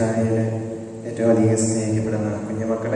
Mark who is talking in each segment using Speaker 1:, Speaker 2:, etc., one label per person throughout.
Speaker 1: മിശിഹായിലെ ഏറ്റവും അധികം സ്നേഹിക്കപ്പെടുന്ന കുഞ്ഞുമക്കളെ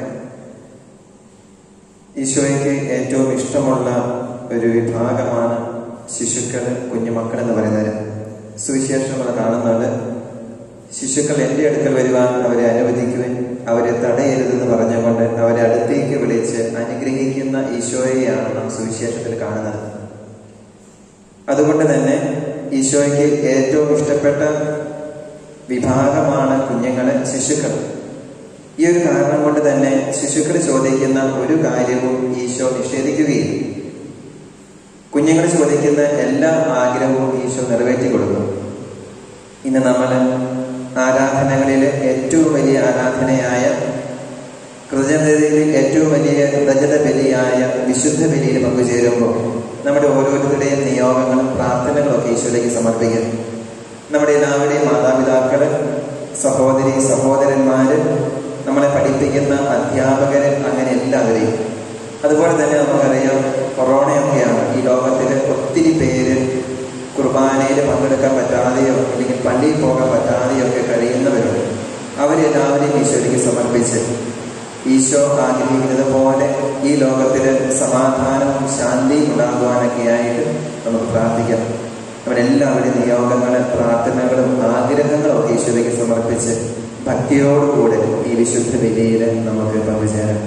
Speaker 1: ഈശോയ്ക്ക് ഏറ്റവും ഇഷ്ടമുള്ള ഒരു വിഭാഗമാണ് ശിശുക്കൾ കുഞ്ഞുമക്കൾ എന്ന് പറയുന്നത് സുവിശേഷങ്ങൾ കാണുന്നുണ്ട് ശിശുക്കൾ എൻ്റെ അടുക്കൽ വരുവാൻ അവരെ അനുവദിക്കുവാൻ അവരെ തടയരുതെന്ന് പറഞ്ഞുകൊണ്ട് അവരെ അടുത്തേക്ക് വിളിച്ച് അനുഗ്രഹിക്കുന്ന ഈശോയെയാണ് നാം സുവിശേഷത്തിൽ കാണുന്നത് അതുകൊണ്ട് തന്നെ ഈശോയ്ക്ക് ഏറ്റവും ഇഷ്ടപ്പെട്ട വിഭാഗമാണ് കുഞ്ഞുങ്ങളെ ശിശുക്കൾ ഈ ഒരു കാരണം കൊണ്ട് തന്നെ ശിശുക്കൾ ചോദിക്കുന്ന ഒരു കാര്യവും ഈശോ നിഷേധിക്കുകയില്ല കുഞ്ഞുങ്ങൾ ചോദിക്കുന്ന എല്ലാ ആഗ്രഹവും ഈശോ നിറവേറ്റി കൊടുക്കും ഇന്ന് നമ്മൾ ആരാധനകളിലെ ഏറ്റവും വലിയ ആരാധനയായ കൃതജ്ഞതയിൽ ഏറ്റവും വലിയ കൃതജ്ഞത ബലിയായ വിശുദ്ധ ബലിയിൽ പങ്കുചേരുമ്പോൾ നമ്മുടെ ഓരോരുത്തരുടെയും നിയോഗങ്ങളും പ്രാർത്ഥനകളും ഒക്കെ ഈശോയിലേക്ക് സമർപ്പിക്കും നമ്മുടെ എല്ലാവരുടെയും മാതാപിതാക്കള് സഹോദരി സഹോദരന്മാര് നമ്മളെ പഠിപ്പിക്കുന്ന അധ്യാപകര് അങ്ങനെ എല്ലാവരെയും അതുപോലെ തന്നെ നമുക്കറിയാം കൊറോണയൊക്കെയാണ് ഈ ലോകത്തിൽ ഒത്തിരി പേര് കുർബാനയിൽ പങ്കെടുക്കാൻ പറ്റാതെയോ അല്ലെങ്കിൽ പള്ളിയിൽ പോകാൻ പറ്റാതെയോ ഒക്കെ കഴിയുന്നവരുണ്ട് അവരെല്ലാവരെയും ഈശോയ്ക്ക് സമർപ്പിച്ച് ഈശോ ആഗ്രഹിക്കുന്നത് പോലെ ഈ ലോകത്തിൽ സമാധാനവും ശാന്തിയും ഉണ്ടാകുവാനൊക്കെ ആയിട്ട് നമുക്ക് പ്രാർത്ഥിക്കാം അവരെല്ലാവരുടെയും നിയോഗങ്ങളും പ്രാർത്ഥനകളും ആഗ്രഹങ്ങളും ഒക്കെ ഈശോയ്ക്ക് സമർപ്പിച്ച് ഭക്തിയോടുകൂടെ ഈ വിശുദ്ധ ബലിയിൽ നമുക്ക് പങ്കുചേരാം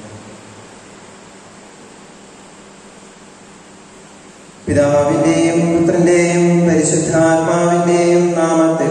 Speaker 1: പിതാവിന്റെയും പുത്രന്റെയും പരിശുദ്ധാത്മാവിന്റെയും നാമത്തിൽ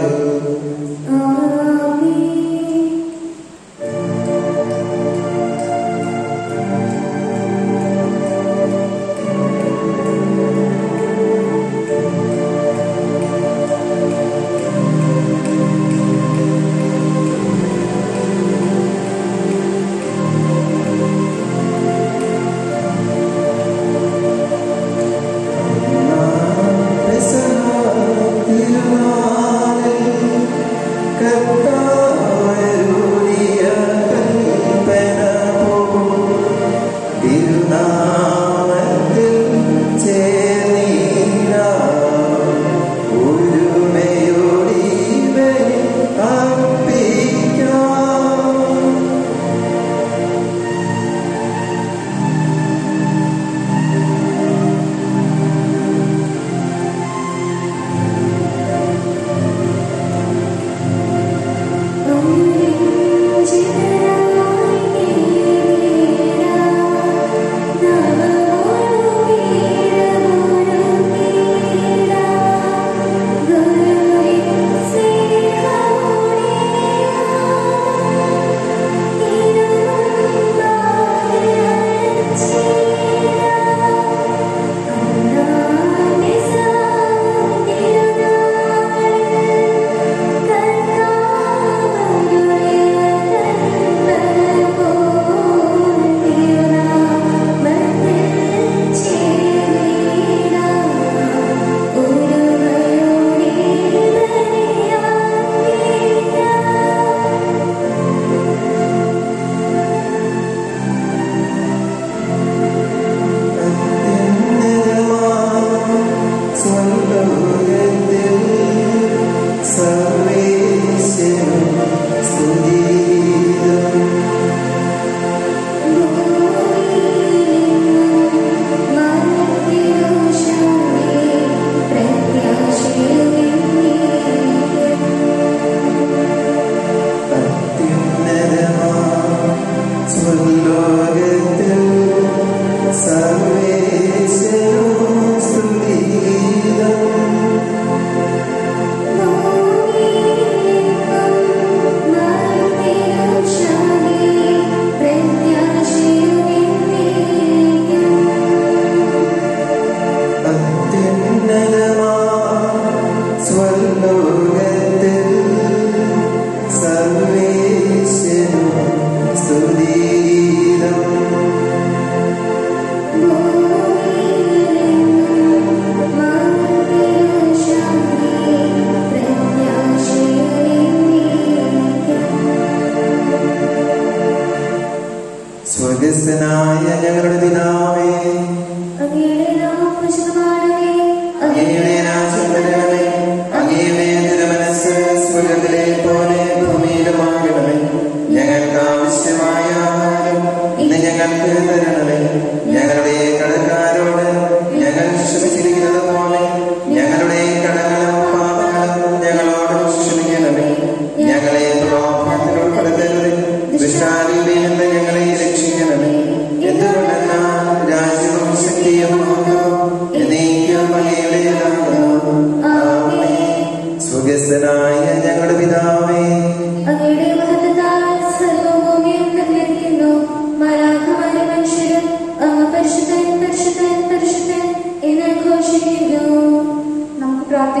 Speaker 2: ും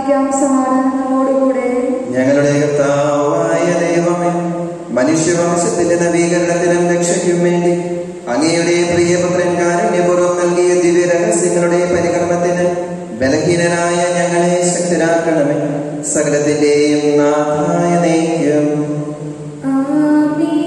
Speaker 2: പ്രാർത്ഥിക്കാം സമാധാനം നമ്മോടുകൂടെ
Speaker 1: ഞങ്ങളുടെ കർത്താവായ ദൈവമേ മനുഷ്യവംശത്തിന്റെ നവീകരണത്തിനും രക്ഷയ്ക്കും വേണ്ടി അങ്ങയുടെ പ്രിയപുത്രൻ കാരുണ്യപൂർവ്വം നൽകിയ ദിവ്യ രഹസ്യങ്ങളുടെ പരികർമ്മത്തിന് ബലഹീനരായ ഞങ്ങളെ ശക്തരാക്കണമേ സകലത്തിന്റെയും നാഥായ നയിക്കും
Speaker 2: ആമേൻ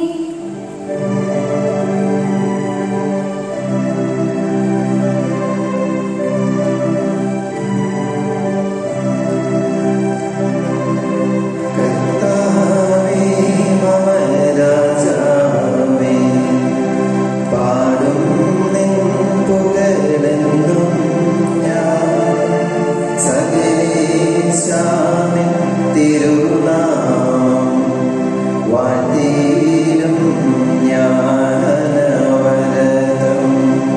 Speaker 1: കർത്താവേ മമ രാജാവേ പാടും നിൻ പുകഴെന്നും ഞാൻ സകലേശാമിൻ തിരുനാമം വാഴ്ത്തിയിടും ഞാനവരതം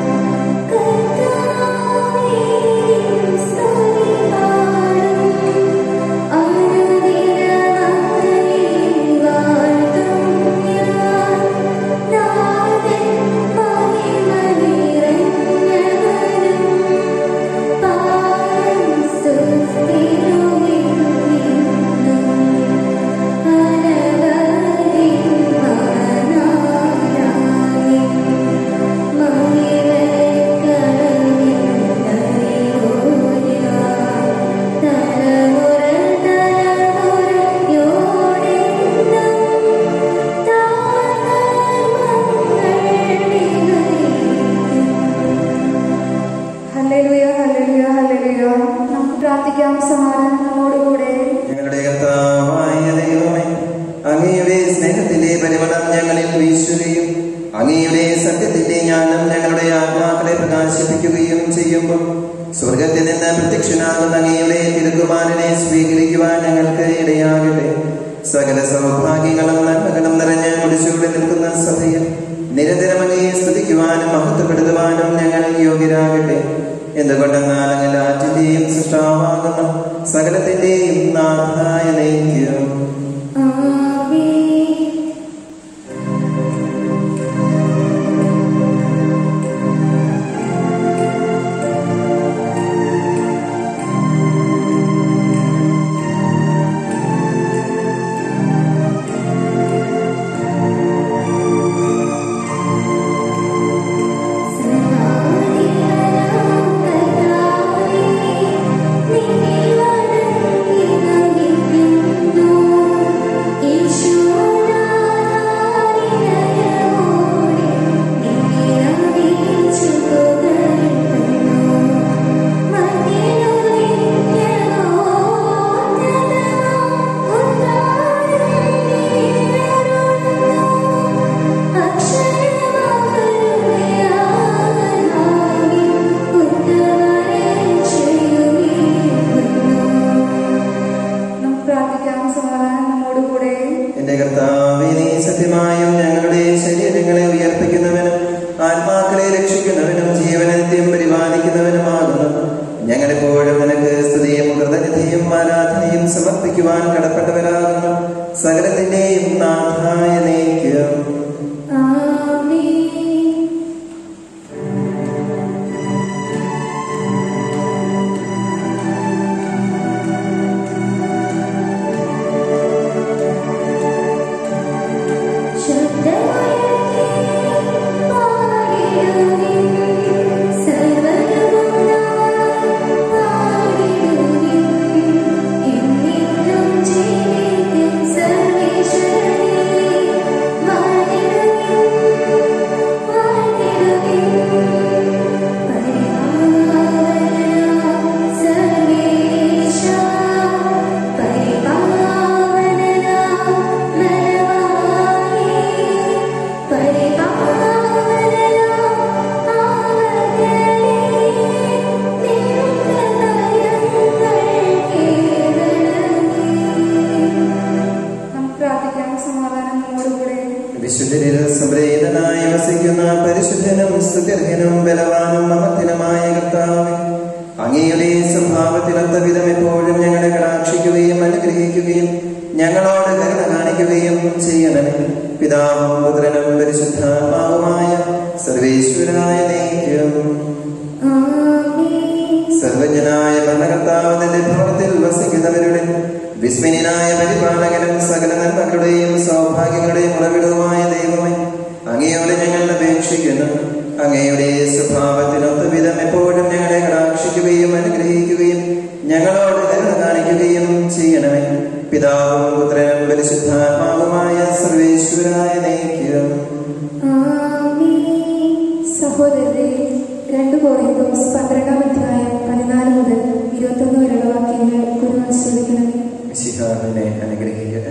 Speaker 2: ഹല്ലേലൂയ ഹല്ലേലൂയ ഹല്ലേലൂയ നമുക്ക് പ്രാർത്ഥിക്കാം സമാധാനം നമ്മോടുകൂടെ
Speaker 1: ഞങ്ങളുടെ കർത്താവായ ദൈവമേ അങ്ങയുടെ സ്നേഹത്തിന്റെ പരിമളം ഞങ്ങളിൽ വീശുകയും അങ്ങയുടെ സത്യത്തിന്റെ ജ്ഞാനം ഞങ്ങളുടെ ആത്മാക്കളെ പ്രകാശിപ്പിക്കുകയും ചെയ്യുമ്പോൾ സ്വർഗത്തിൽ നിന്ന് പ്രത്യക്ഷനാകുന്ന അങ്ങയുടെ തിരുകുമാരനെ സ്വീകരിക്കുവാൻ ഞങ്ങൾക്ക് ഇടയാകട്ടെ സകല സൗഭാഗ്യങ്ങളും നന്മകളും നിറഞ്ഞ് മുടിച്ചുകൂടി നിൽക്കുന്ന സഭയിൽ നിരന്തരം അങ്ങയെ സ്തുതിക്കുവാനും മഹത്വപ്പെടുത്തുവാനും ഞങ്ങൾ യോഗ്യരാകട്ടെ എന്തുകൊണ്ടെന്നാൽ അങ്ങ് എല്ലാറ്റിന്റെയും സൃഷ്ടാവാകുന്ന സകലത്തിന്റെയും നാഥായ നയിക്കും
Speaker 2: ആമേൻ നമുക്ക് പ്രാർത്ഥിക്കാം സമാധാനം നമ്മോടുകൂടെ
Speaker 1: എന്റെ കർത്താവേ നീ സത്യമായും ഞങ്ങളുടെ ശരീരങ്ങളെ ഉയർപ്പിക്കുന്നവനും ആത്മാക്കളെ രക്ഷിക്കുന്നവനും ജീവനത്യം പരിപാലിക്കുന്നവനുമാകുന്നു ഞങ്ങളെപ്പോഴും നിനക്ക് സ്തുതിയും കൃതജ്ഞതയും ആരാധനയും സമർപ്പിക്കുവാൻ കടപ്പെട്ടവരാകുന്നു സകലത്തിന്റെയും നാഥായ നയിക്കും
Speaker 2: ആമേൻ നമുക്ക് പ്രാർത്ഥിക്കാം സമാധാനം നമ്മോടുകൂടെ
Speaker 1: വിശുദ്ധരിൽ സംപ്രേതനായി വസിക്കുന്ന പരിശുദ്ധനും സുദീർഘനും ബലവാനും മമത്തിനുമായ കർത്താവ് അങ്ങയുടെ സ്വഭാവത്തിനൊത്ത വിധം എപ്പോഴും ഞങ്ങളെ കടാക്ഷിക്കുകയും അനുഗ്രഹിക്കുകയും ഞങ്ങളോട് കരുണ കാണിക്കുകയും ചെയ്യണമേ പിതാവും പുത്രനും പരിശുദ്ധാത്മാവുമായ സർവേശ്വരായ നയിക്കും
Speaker 2: ആമേൻ
Speaker 1: സർവജ്ഞനായ ഭരണകർത്താവ് തന്റെ ഭവനത്തിൽ നിത്യനായ പരിപാലകനും സകല നന്മകളുടെയും സൗഭാഗ്യങ്ങളുടെയും ഉറവിടവുമായ ദൈവമേ അങ്ങയോട് ഞങ്ങൾ അപേക്ഷിക്കുന്നു അങ്ങയുടെ സ്വഭാവത്തിനൊത്ത വിധം എപ്പോഴും ഞങ്ങളെ കടാക്ഷിക്കുകയും അനുഗ്രഹിക്കുകയും ഞങ്ങളോട് കരുണ കാണിക്കുകയും ചെയ്യണമേ പിതാവും പുത്രനും പരിശുദ്ധാത്മാവുമായ സർവേശ്വരായ നയിക്കും
Speaker 2: ആമീൻ. സഹോദരരെ രണ്ട് കോറിന്തോസ് പന്ത്രണ്ടാം അധ്യായം പതിനാല് മുതൽ ഇരുപത്തൊന്ന് വരെയുള്ള വാക്യങ്ങൾ കുരുവാൻ ശ്രമിക്കണമേ
Speaker 1: മിശിഹാവിനെ അനുഗ്രഹിക്കട്ടെ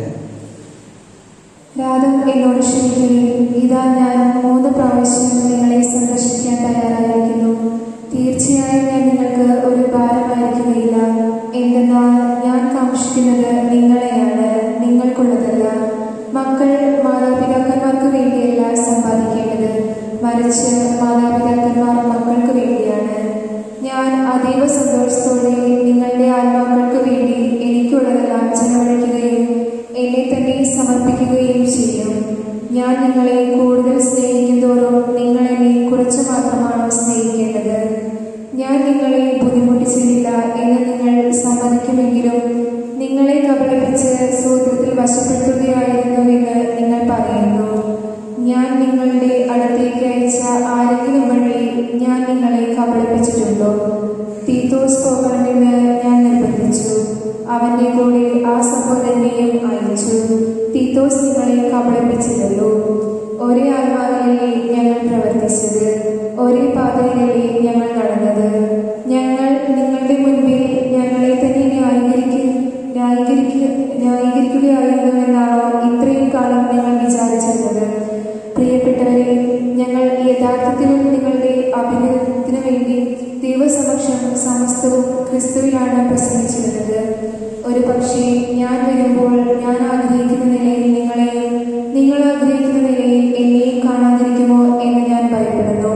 Speaker 2: രാധം എന്നോട് ക്ഷമിക്കുകയും ഇതാ ഞാൻ മൂന്ന് പ്രാവശ്യം നിങ്ങളെ സന്ദർശിക്കാൻ തയ്യാറായിരിക്കുന്നു തീർച്ചയായും ഞാൻ നിങ്ങൾക്ക് ഒരു ഭാരമായിരിക്കുകയില്ല എന്തെന്നാൽ ഞാൻ കാക്ഷിക്കുന്നത് നിങ്ങളെയാണ് നിങ്ങൾക്കുള്ളതല്ല മക്കൾ മാതാപിതാക്കന്മാർക്ക് വേണ്ടിയല്ല സമ്പാദിക്കേണ്ടത് മറിച്ച് മാതാപിതാക്കന്മാർ മക്കൾക്ക് വേണ്ടിയാണ് ഞാൻ അതീവ സന്തോഷത്തോടെ നിങ്ങളുടെ ആത്മാക്കൾക്ക് വേണ്ടി എനിക്കുള്ളതെല്ലാം ചെലവഴിക്കുകയും എന്നെ തന്നെ സമർപ്പിക്കുകയും ചെയ്യും ഞാൻ നിങ്ങളെ കൂടുതൽ സ്നേഹിക്കുന്തോറും നിങ്ങൾ എന്നെ കുറച്ച് മാത്രമാണ് സ്നേഹിക്കേണ്ടത് ഞാൻ നിങ്ങളെ ബുദ്ധിമുട്ടിച്ചിട്ടില്ല എന്ന് നിങ്ങൾ സമ്മതിക്കുമെങ്കിലും നിങ്ങളെ കബളിപ്പിച്ച് സൂത്രത്തിൽ വശപ്പെടുത്തുകയായിരുന്നുവെന്ന് നിങ്ങൾ പറയുന്നു ഞാൻ നിങ്ങളുടെ അടുത്തേക്ക് അയച്ച ആരെങ്കിലും വഴി ഞാൻ നിങ്ങളെ കബളിപ്പിച്ചിട്ടുണ്ടോ തീത്തോസ് പോകണമെന്ന് ഞാൻ നിർബന്ധിച്ചു അവന്റെ കൂടെ ആ സഹോദരനെയും അയച്ചു തീത്തോസ് നിങ്ങളെ കബളിപ്പിച്ചില്ലല്ലോ ഒരേ ആത്മാവിലല്ലേ ഞങ്ങൾ പ്രവർത്തിച്ചത് ഒരേ പാതയിലല്ലേ ഞങ്ങൾ നടന്നത് ഞങ്ങൾ നിങ്ങളുടെ മുൻപിൽ ഞങ്ങളെ തന്നെ ന്യായീകരിക്കുക ന്യായീകരിക്കുക ന്യായീകരിക്കുകയായിരുന്നുവെന്നാണോ ഇത്രയും കാലം നിങ്ങൾ വിചാരിച്ചിരുന്നത് പ്രിയപ്പെട്ടവരെ ഞങ്ങൾ യഥാർത്ഥത്തിലും നിങ്ങളുടെ അഭിനന്ദനത്തിന് വേണ്ടി ദൈവസമക്ഷം സമസ്തവും ക്രിസ്തുവിലാണ് പ്രസംഗിച്ചിരുന്നത് ഒരു പക്ഷേ ഞാൻ വരുമ്പോൾ ഞാൻ ആഗ്രഹിക്കുന്ന നിലയിൽ നിങ്ങളെയും നിങ്ങൾ ആഗ്രഹിക്കുന്ന നിലയിൽ എന്നെയും കാണാതിരിക്കുമോ എന്ന് ഞാൻ ഭയപ്പെടുന്നു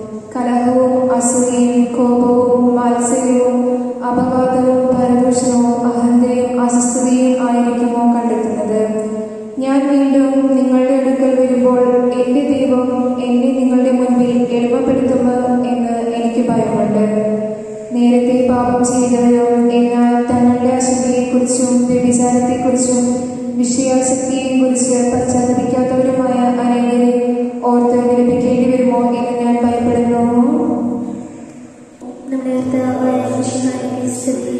Speaker 2: കലഹവും അസൂയയും കോപവും മാത്സര്യവും അപവാദവും പരദൂഷണവും അഹന്തയും അസ്വസ്ഥതയും ആയിരിക്കുമോ കണ്ടെത്തുന്നത് ഞാൻ വീണ്ടും നിങ്ങളുടെ അടുക്കൽ വരുമ്പോൾ എന്റെ ദൈവം എന്നെ നിങ്ങളുടെ മുൻപിൽ എളിമപ്പെടുത്തുമോ എന്ന് എനിക്ക് ഭയമുണ്ട് നേരത്തെ പാപം ചെയ്തവരും എന്നാൽ തങ്ങളുടെ അശുദ്ധിയെക്കുറിച്ചും വ്യഭിചാരത്തെക്കുറിച്ചും വിഷയാസക്തിയെക്കുറിച്ച് പശ്ചാത്തപിക്കാത്തവരുമായ അനേകരെ ഓർത്ത് വിലപിക്കേണ്ടി വരുമോ എന്ന് ഞാൻ ഭയപ്പെടുന്നു
Speaker 3: നമ്മുടെ കർത്താവായ യേശുവിനെ സ്തുതി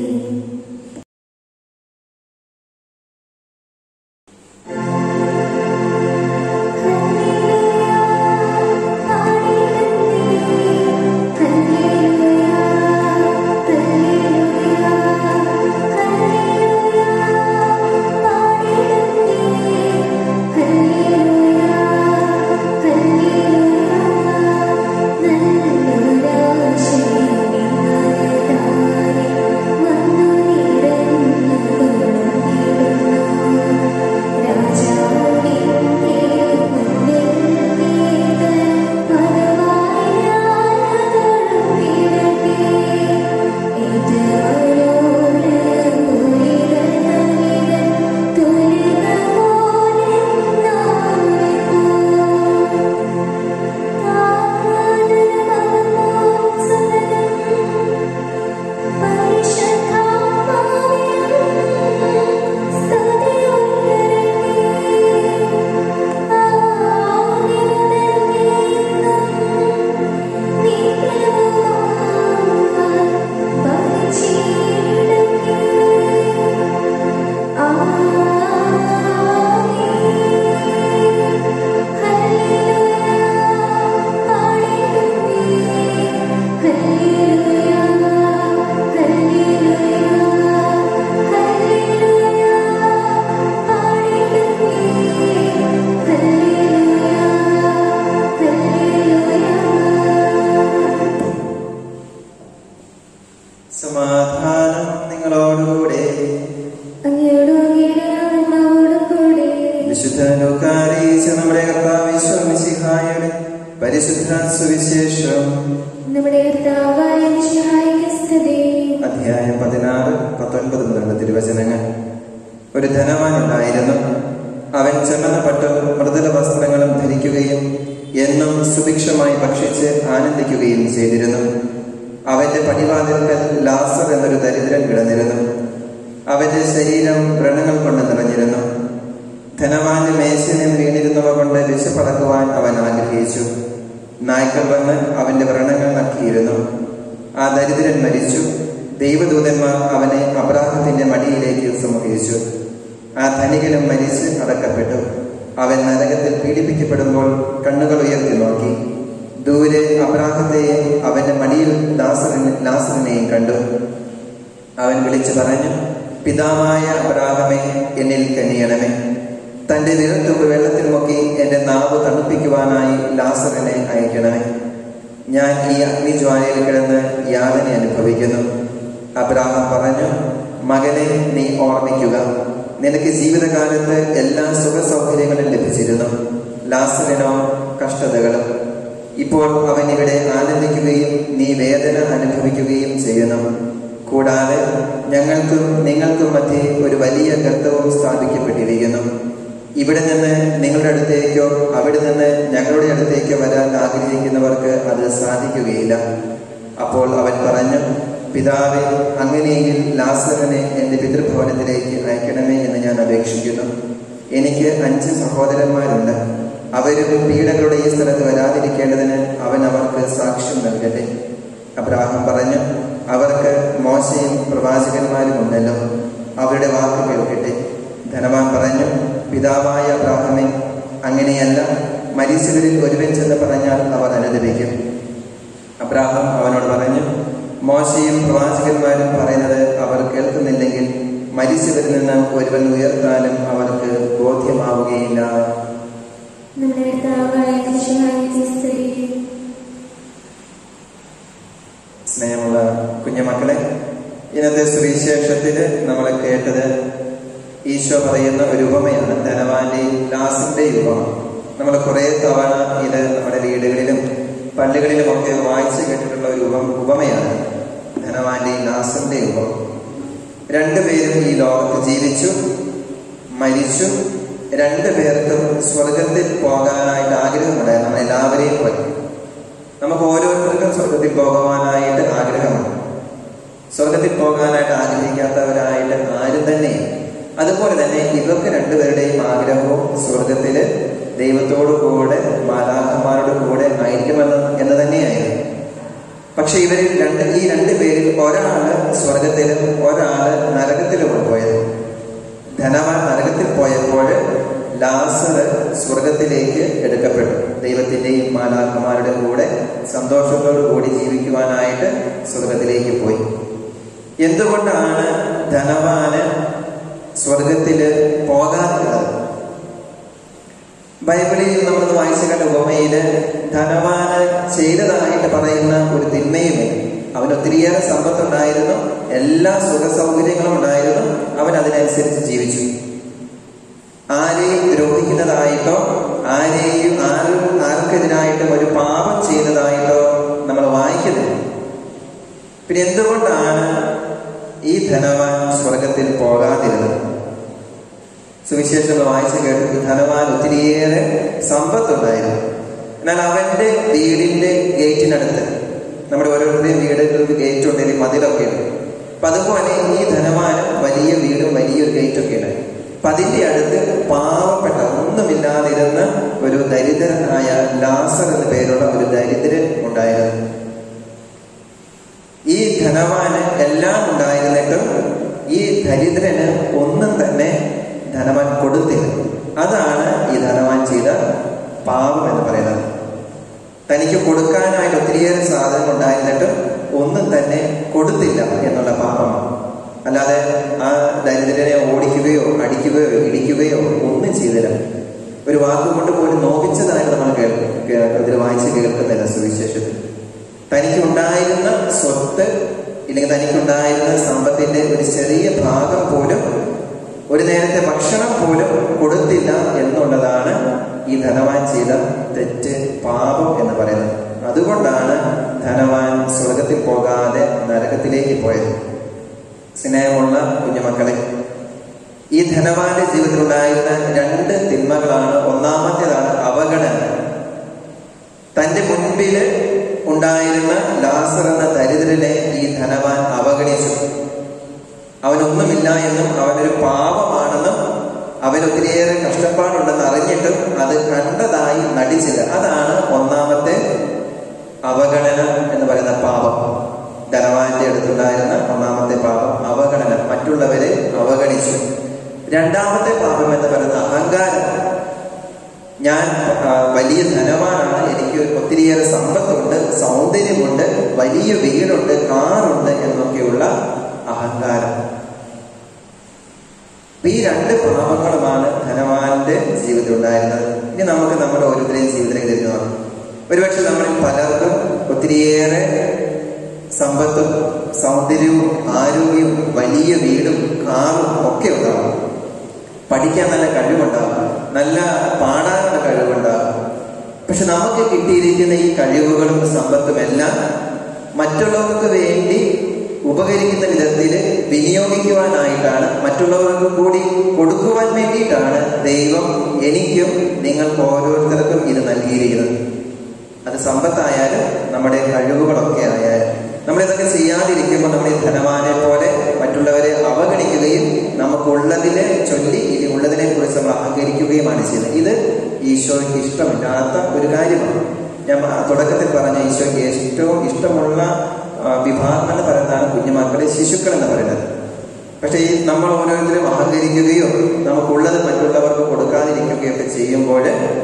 Speaker 1: സമാധാനം നിങ്ങളോടുകൂടെ
Speaker 3: അങ്ങയോടും അങ്ങയുടെ ആത്മാവോടും കൂടെ
Speaker 1: വിശുദ്ധ ലൂക്കാരീച്ച നമ്മുടെ കർത്താവിശ്വമിശിഹായുടെ പരിശുദ്ധ സുവിശേഷം
Speaker 3: നമ്മുടെ കർത്താവായ മിശിഹായിക്ക് സ്തുതി
Speaker 1: അധ്യായം പതിനാറ് പത്തൊൻപത് മുതലുള്ള തിരുവചനങ്ങൾ ഒരു ധനവാൻ ഉണ്ടായിരുന്നു അവൻ ചെമ്മന പട്ടും മൃദുല വസ്ത്രങ്ങളും ധരിക്കുകയും എന്നും സുഭിക്ഷമായി ഭക്ഷിച്ച് ആനന്ദിക്കുകയും ചെയ്തിരുന്നു അവന്റെ പടിവാതിൽക്കൽ ലാസർ എന്നൊരു ദരിദ്രൻ കിടന്നിരുന്നു അവന്റെ ശരീരം വ്രണങ്ങൾ കൊണ്ട് നിറഞ്ഞിരുന്നു ധനവാന്റെ മേശയിൽ വീണിരുന്നവ കൊണ്ട് വിശപ്പടക്കുവാൻ അവൻ ആഗ്രഹിച്ചു നായ്ക്കൾ വന്ന് അവന്റെ വ്രണങ്ങൾ നക്കിയിരുന്നു ആ ദരിദ്രൻ മരിച്ചു ദൈവദൂതന്മാർ അവനെ അബ്രാഹത്തിന്റെ മടിയിലേക്ക് സമൂഹിച്ചു ആ ധനികനും മരിച്ച് അടക്കപ്പെട്ടു അവൻ നരകത്തിൽ പീഡിപ്പിക്കപ്പെടുമ്പോൾ കണ്ണുകൾ ഉയർത്തി നോക്കി ദൂരെ അബ്രാഹത്തെയും അവന്റെ മടിയിൽ ലാസറിനെ ലാസറിനെയും കണ്ടു അവൻ വിളിച്ചു പറഞ്ഞു പിതാവായ അബ്രാഹമേ എന്നിൽ കനിയണമേ തന്റെ വിരൽത്തുമ്പ് വെള്ളത്തിൽ മുക്കി എന്റെ നാവ് തണുപ്പിക്കുവാനായി ലാസറിനെ അയക്കണമേ ഞാൻ ഈ അഗ്നിജ്വാലയിൽ കിടന്ന് യാതന അനുഭവിക്കുന്നു അബ്രാഹം പറഞ്ഞു മകനെ നീ ഓർമ്മിക്കുക നിനക്ക് ജീവിതകാലത്ത് എല്ലാ സുഖ സൗകര്യങ്ങളും ലഭിച്ചിരുന്നു ലാസറിനോ കഷ്ടതകളും ഇപ്പോൾ അവൻ ഇവിടെ ആനന്ദിക്കുകയും നീ വേദന അനുഭവിക്കുകയും ചെയ്യുന്നു കൂടാതെ ഞങ്ങൾക്കും നിങ്ങൾക്കും മധ്യേ ഒരു വലിയ ഗർത്തവും സ്ഥാപിക്കപ്പെട്ടിരിക്കുന്നു ഇവിടെ നിന്ന് നിങ്ങളുടെ അടുത്തേക്കോ അവിടെ നിന്ന് ഞങ്ങളുടെ അടുത്തേക്കോ വരാൻ ആഗ്രഹിക്കുന്നവർക്ക് അത് സാധിക്കുകയില്ല അപ്പോൾ അവൻ പറഞ്ഞു പിതാവെ അങ്ങനെയെങ്കിൽ ലാസറിനെ എന്റെ പിതൃഭവനത്തിലേക്ക് അയക്കണമേ എന്ന് ഞാൻ അപേക്ഷിക്കുന്നു എനിക്ക് അഞ്ച് സഹോദരന്മാരുണ്ട് അവരും പീഡകളുടെ ഈ സ്ഥലത്ത് വരാതിരിക്കേണ്ടതിന് അവൻ അവർക്ക് സാക്ഷ്യം നൽകട്ടെ അബ്രാഹം പറഞ്ഞു അവർക്ക് മോശയും പ്രവാചകന്മാരും ഉണ്ടല്ലോ അവരുടെ വാക്ക് കേൾക്കട്ടെ ധനവാൻ പറഞ്ഞു പിതാവായ അബ്രാഹമേ അങ്ങനെയല്ല മരീശകരിൽ ഒരുവൻ ചെന്ന് പറഞ്ഞാൽ അവർ അനുദപിക്കും അബ്രാഹം അവനോട് പറഞ്ഞു മോശയും പ്രവാചകന്മാരും പറയുന്നത് അവർ കേൾക്കുന്നില്ലെങ്കിൽ മരിച്ചവരിൽ നിന്ന് ഒരുവൻ ഉയർത്താനും അവർക്ക് ബോധ്യമാവുകയില്ല
Speaker 3: നമ്മുടെ കർത്താവായ മിശിഹായിക്ക് സ്തുതി
Speaker 1: സ്നേഹമുള്ള കുഞ്ഞുമക്കളെ ഇന്നത്തെ സുവിശേഷത്തില് നമ്മൾ കേട്ടത് ഈശോ പറയുന്ന ഒരു ഉപമയാണ് ധനവാന്റെയും ലാസിന്റെയും ഉപമ നമ്മൾ കുറെ തവണ ഇത് നമ്മുടെ വീടുകളിലും പള്ളികളിലും ഒക്കെ വായിച്ചു കേട്ടിട്ടുള്ള ഒരു ഉപ ഉപമയാണ് ധനവാന്റെയും ലാസിന്റെയും ഉപമ രണ്ടുപേരും ഈ ലോകത്ത് ജീവിച്ചു മരിച്ചു രണ്ടുപേർക്കും സ്വർഗത്തിൽ പോകാനായിട്ട് ആഗ്രഹമുണ്ടായിരുന്നു നമ്മൾ എല്ലാവരെയും പോലെ നമുക്ക് ഓരോരുത്തർക്കും സ്വർഗത്തിൽ പോകുവാനായിട്ട് ആഗ്രഹമാണ് സ്വർഗത്തിൽ പോകാനായിട്ട് ആഗ്രഹിക്കാത്തവരായിട്ട് ആരും തന്നെ അതുപോലെ തന്നെ ഇവർക്ക് രണ്ടുപേരുടെയും ആഗ്രഹവും സ്വർഗത്തില് ദൈവത്തോടു കൂടെ മാലാഖന്മാരുടെ കൂടെ ആയിരിക്കുമെന്ന് എന്ന് തന്നെയായിരുന്നു പക്ഷെ ഇവരിൽ രണ്ട് ഈ രണ്ട് പേരിൽ ഒരാള് സ്വർഗത്തിലും ഒരാള് നരകത്തിലുമാണ് പോയത് ധനവാൻ നരകത്തിൽ പോയപ്പോൾ ലാസർ സ്വർഗത്തിലേക്ക് എടുക്കപ്പെട്ടു ദൈവത്തിന്റെയും മാലാഖമാരുടെ കൂടെ സന്തോഷത്തോടു കൂടി ജീവിക്കുവാനായിട്ട് സ്വർഗത്തിലേക്ക് പോയി എന്തുകൊണ്ടാണ് ധനവാന് സ്വർഗത്തില് പോകാതിരുന്നത് ബൈബിളിൽ നമ്മൾ വായിച്ചു കണ്ട ഉപമയില് ധനവാന് ചെയ്തതായിട്ട് പറയുന്ന ഒരു തിന്മയുമില്ല അവന് ഒത്തിരിയേറെ സമ്പത്തുണ്ടായിരുന്നു എല്ലാ സുഖ സൗകര്യങ്ങളും ഉണ്ടായിരുന്നു അവൻ അതിനനുസരിച്ച് ജീവിച്ചു ആരെയും ദ്രോഹിക്കുന്നതായിട്ടോ ആരെയും ആരും ആർക്കെതിരായിട്ടും ഒരു പാപം ചെയ്തതായിട്ടോ നമ്മൾ വായിക്കുന്നില്ല പിന്നെ എന്തുകൊണ്ടാണ് ഈ ധനവാൻ സ്വർഗത്തിൽ പോകാതിരുന്നത് സുവിശേഷം വായിച്ചു കേട്ടത് ധനവാൻ ഒത്തിരിയേറെ സമ്പത്തുണ്ടായിരുന്നു എന്നാൽ അവന്റെ വീടിന്റെ ഗേറ്റിനടുത്ത് നമ്മുടെ ഓരോരുത്തരുടെയും വീടുകൾക്ക് ഗേറ്റ് ഉണ്ടെങ്കിൽ മതിലൊക്കെ ഉണ്ട് അപ്പൊ അതുപോലെ ഈ ധനവാന് വലിയ വീടും വലിയൊരു ഗേറ്റൊക്കെ ഉണ്ട് അപ്പൊ അതിന്റെ അടുത്ത് പാവപ്പെട്ട ഒന്നുമില്ലാതിരുന്ന ഒരു ദരിദ്രനായ ലാസർ എന്ന പേരുള്ള ഒരു ദരിദ്രൻ ഉണ്ടായിരുന്നു ഈ ധനവാന് എല്ലാം ഉണ്ടായിരുന്നിട്ടും ഈ ദരിദ്രന് ഒന്നും തന്നെ ധനവാൻ കൊടുത്തില്ല അതാണ് ഈ ധനവാൻ ചെയ്ത പാപം എന്ന് പറയുന്നത് തനിക്ക് കൊടുക്കാനായിട്ട് ഒത്തിരിയേറെ സാധനം ഉണ്ടായിരുന്നിട്ടും ഒന്നും തന്നെ കൊടുത്തില്ല എന്നുള്ള പാപമാണ് അല്ലാതെ ആ ദരിദ്രനെ ഓടിക്കുകയോ അടിക്കുകയോ ഇടിക്കുകയോ ഒന്നും ചെയ്തില്ല ഒരു വാക്കുകൊണ്ട് പോലും നോവിച്ചതായിട്ട് നമ്മൾ കേൾക്കും ഇതിൽ വായിച്ച് കേൾക്കുന്നില്ല സുവിശേഷത്തിൽ തനിക്ക് ഉണ്ടായിരുന്ന സ്വത്ത് ഇല്ലെങ്കിൽ തനിക്കുണ്ടായിരുന്ന സമ്പത്തിന്റെ ഒരു ചെറിയ ഭാഗം പോലും ഒരു നേരത്തെ ഭക്ഷണം പോലും കൊടുത്തില്ല എന്നുള്ളതാണ് ഈ ധനവാൻ ചെയ്ത തെറ്റ് പാപം എന്ന് പറയുന്നത് അതുകൊണ്ടാണ് ധനവാൻ സ്വർഗത്തിൽ പോകാതെ നരകത്തിലേക്ക് പോയത് സ്നേഹമുള്ള കുഞ്ഞുമക്കളെ ഈ ധനവാന്റെ ജീവിതത്തിൽ ഉണ്ടായിരുന്ന രണ്ട് തിന്മകളാണ് ഒന്നാമത്തേതാണ് അവഗണന തന്റെ മുൻപില് ഉണ്ടായിരുന്ന ലാസർ എന്ന ദരിദ്രനെ ഈ ധനവാൻ അവഗണിച്ചു അവനൊന്നുമില്ല എന്നും അവനൊരു പാപമാണെന്നും അവൻ ഒത്തിരിയേറെ കഷ്ടപ്പാടുണ്ടെന്ന് അറിഞ്ഞിട്ടും അത് കണ്ടതായി നടിച്ചില്ല അതാണ് ഒന്നാമത്തെ അവഗണന എന്ന് പറയുന്ന പാപം ധനവാന്റെ അടുത്തുണ്ടായിരുന്ന ഒന്നാമത്തെ പാപം അവഗണന മറ്റുള്ളവരെ അവഗണിച്ചു രണ്ടാമത്തെ പാപം എന്ന് പറയുന്ന അഹങ്കാരം ഞാൻ ആ, വലിയ ധനവാനാണ് എനിക്ക് ഒത്തിരിയേറെ സമ്പത്തുണ്ട് സൗന്ദര്യമുണ്ട് വലിയ വീടുണ്ട് കാറുണ്ട് എന്നൊക്കെയുള്ള അഹങ്കാരം അപ്പൊ ഈ രണ്ട് പാപങ്ങളുമാണ് ധനവാന്റെ ജീവിതത്തിൽ ഉണ്ടായിരുന്നത് ഇനി നമുക്ക് നമ്മുടെ ഓരോരുത്തരെയും ജീവിതത്തിലേക്ക് തിരിഞ്ഞു നോക്കാം ഒരുപക്ഷെ നമ്മളിൽ പലർക്കും ഒത്തിരിയേറെ സമ്പത്തും സൗന്ദര്യവും ആരോഗ്യവും വലിയ വീടും കാറും ഒക്കെ ഉണ്ടാവും പഠിക്കാൻ നല്ല കഴിവുണ്ടാകും നല്ല പാടാനുള്ള കഴിവുണ്ടാകും പക്ഷെ നമുക്ക് കിട്ടിയിരിക്കുന്ന ഈ കഴിവുകളും സമ്പത്തും എല്ലാം മറ്റുള്ളവർക്ക് വേണ്ടി ഉപകരിക്കുന്ന വിധത്തിൽ വിനിയോഗിക്കുവാനായിട്ടാണ് മറ്റുള്ളവർക്ക് കൂടി കൊടുക്കുവാൻ വേണ്ടിയിട്ടാണ് ദൈവം എനിക്കും നിങ്ങൾക്ക് ഓരോരുത്തർക്കും ഇത് നൽകിയിരിക്കുന്നത് അത് സമ്പത്തായാലും നമ്മുടെ കഴിവുകളൊക്കെ ആയാലും നമ്മൾ ഇതൊക്കെ ചെയ്യാതിരിക്കുമ്പോൾ നമ്മൾ ഈ ധനവാനെ പോലെ മറ്റുള്ളവരെ അവഗണിക്കുകയും നമുക്കുള്ളതിനെ ചൊല്ലി ഇനി ഉള്ളതിനെ കുറിച്ച് നമ്മൾ അഹങ്കരിക്കുകയുമാണ് ചെയ്യുന്നത് ഇത് ഈശോയ്ക്ക് ഇഷ്ടമില്ലാത്ത ഒരു കാര്യമാണ് ഞാൻ ആ തുടക്കത്തിൽ പറഞ്ഞ ഈശോയ്ക്ക് ഏറ്റവും ഇഷ്ടമുള്ള ആ, വിഭാഗം എന്ന് പറയുന്നതാണ് കുഞ്ഞുമക്കളെ ശിശുക്കൾ എന്ന് പറയുന്നത് പക്ഷേ ഈ നമ്മൾ ഓരോരുത്തരും അഹങ്കരിക്കുകയോ നമുക്കുള്ളത് മറ്റുള്ളവർക്ക് കൊടുക്കാതിരിക്കുകയോ ഒക്കെ ചെയ്യുമ്പോൾ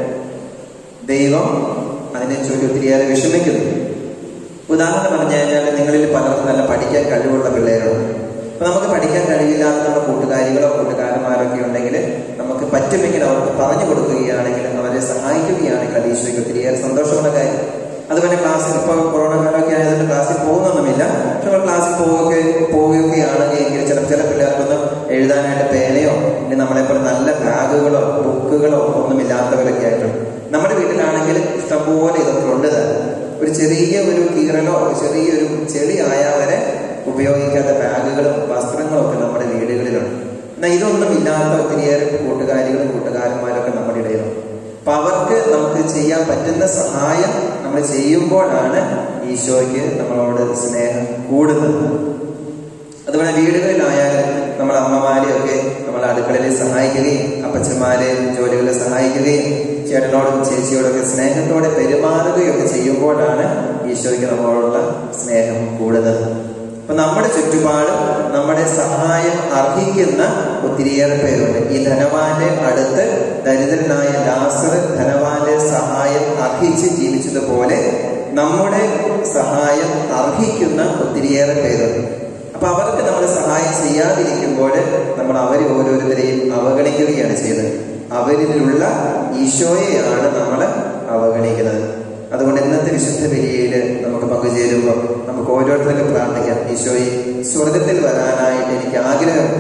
Speaker 1: ദൈവം അതിനെ ചൊല്ലി ഒത്തിരിയേറെ വിഷമിക്കുന്നു ഉദാഹരണം പറഞ്ഞു കഴിഞ്ഞാൽ നിങ്ങളിൽ പലർക്കും നല്ല പഠിക്കാൻ കഴിവുള്ള പിള്ളേരുണ്ട് അപ്പൊ നമുക്ക് പഠിക്കാൻ കഴിവില്ലാത്ത നമ്മുടെ കൂട്ടുകാരികളോ കൂട്ടുകാരന്മാരൊക്കെ ഉണ്ടെങ്കിൽ നമുക്ക് പറ്റുമെങ്കിൽ അവർക്ക് പറഞ്ഞു കൊടുക്കുകയാണെങ്കിൽ അവരെ സഹായിക്കുകയാണെങ്കിൽ അത് ഈശോയ്ക്ക് ഒത്തിരിയേറെ സന്തോഷമുള്ള കാര്യം അതുപോലെ ക്ലാസ്സിൽ ഇപ്പോൾ കൊറോണ കാലമൊക്കെ ആയതുകൊണ്ട് ക്ലാസ്സിൽ പോകുന്നൊന്നുമില്ല പക്ഷെ നമ്മൾ ക്ലാസ്സിൽ പോവുക പോവുകയാണെങ്കിൽ ചില ചില പിള്ളേർക്കൊന്നും എഴുതാനായിട്ട് പേനയോ ഇനി നമ്മളെപ്പോലെ നല്ല ബാഗുകളോ ബുക്കുകളോ ഒന്നും ഇല്ലാത്തവരൊക്കെ ആയിട്ടുണ്ട് നമ്മുടെ വീട്ടിലാണെങ്കിൽ ഇഷ്ടംപോലെ ഇതൊക്കെ ഉണ്ട് താനും. ഒരു ചെറിയ ഒരു കീറലോ ഒരു ചെറിയൊരു ചെളി ആയാൽ വരെ ഉപയോഗിക്കാത്ത ബാഗുകളും വസ്ത്രങ്ങളും ഒക്കെ നമ്മുടെ വീടുകളിലുണ്ട് എന്നാൽ ഇതൊന്നും ഇല്ലാത്ത ഒത്തിരിയേറെ കൂട്ടുകാരികളും കൂട്ടുകാരന്മാരൊക്കെ നമ്മുടെ ഇടയിലുണ്ട് അപ്പൊ അവർക്ക് നമുക്ക് ചെയ്യാൻ പറ്റുന്ന സഹായം നമ്മൾ ചെയ്യുമ്പോഴാണ് ഈശോയ്ക്ക് നമ്മളോട് സ്നേഹം കൂടുന്നത് അതുപോലെ വീടുകളിലായാലും നമ്മൾ അമ്മമാരെയൊക്കെ നമ്മൾ അടുക്കളയിൽ സഹായിക്കുകയും അപ്പച്ചന്മാരെ ജോലികളിൽ സഹായിക്കുകയും ചേട്ടനോടും ചേച്ചിയോടൊക്കെ സ്നേഹത്തോടെ പെരുമാറുകയൊക്കെ ചെയ്യുമ്പോഴാണ് ഈശോയ്ക്ക് നമ്മളോടുള്ള സ്നേഹം കൂടുന്നത് അപ്പൊ നമ്മുടെ ചുറ്റുപാടും നമ്മുടെ സഹായം അർഹിക്കുന്ന ഒത്തിരിയേറെ പേരുണ്ട് ഈ ധനവാന്റെ അടുത്ത് ദരിദ്രനായ ലാസർ ധനവാന്റെ സഹായം അർഹിച്ച് ജീവിച്ചതുപോലെ നമ്മുടെ സഹായം അർഹിക്കുന്ന ഒത്തിരിയേറെ പേരുണ്ട് അപ്പൊ അവർക്ക് നമ്മൾ സഹായം ചെയ്യാതിരിക്കുമ്പോൾ നമ്മൾ അവരെ ഓരോരുത്തരെയും അവഗണിക്കുകയാണ് ചെയ്യുന്നത് അവരിലുള്ള ഈശോയെയാണ് നമ്മൾ അവഗണിക്കുന്നത് അതുകൊണ്ട് ഇന്നത്തെ വിശുദ്ധ ബലിയിൽ നമുക്ക് പങ്കുചേരുമ്പോൾ നമുക്ക് ഓരോരുത്തർക്കും പ്രാർത്ഥിക്കാം ഈശോയെ സ്വർഗത്തിൽ വരാനായിട്ട് എനിക്ക് ആഗ്രഹമുണ്ട്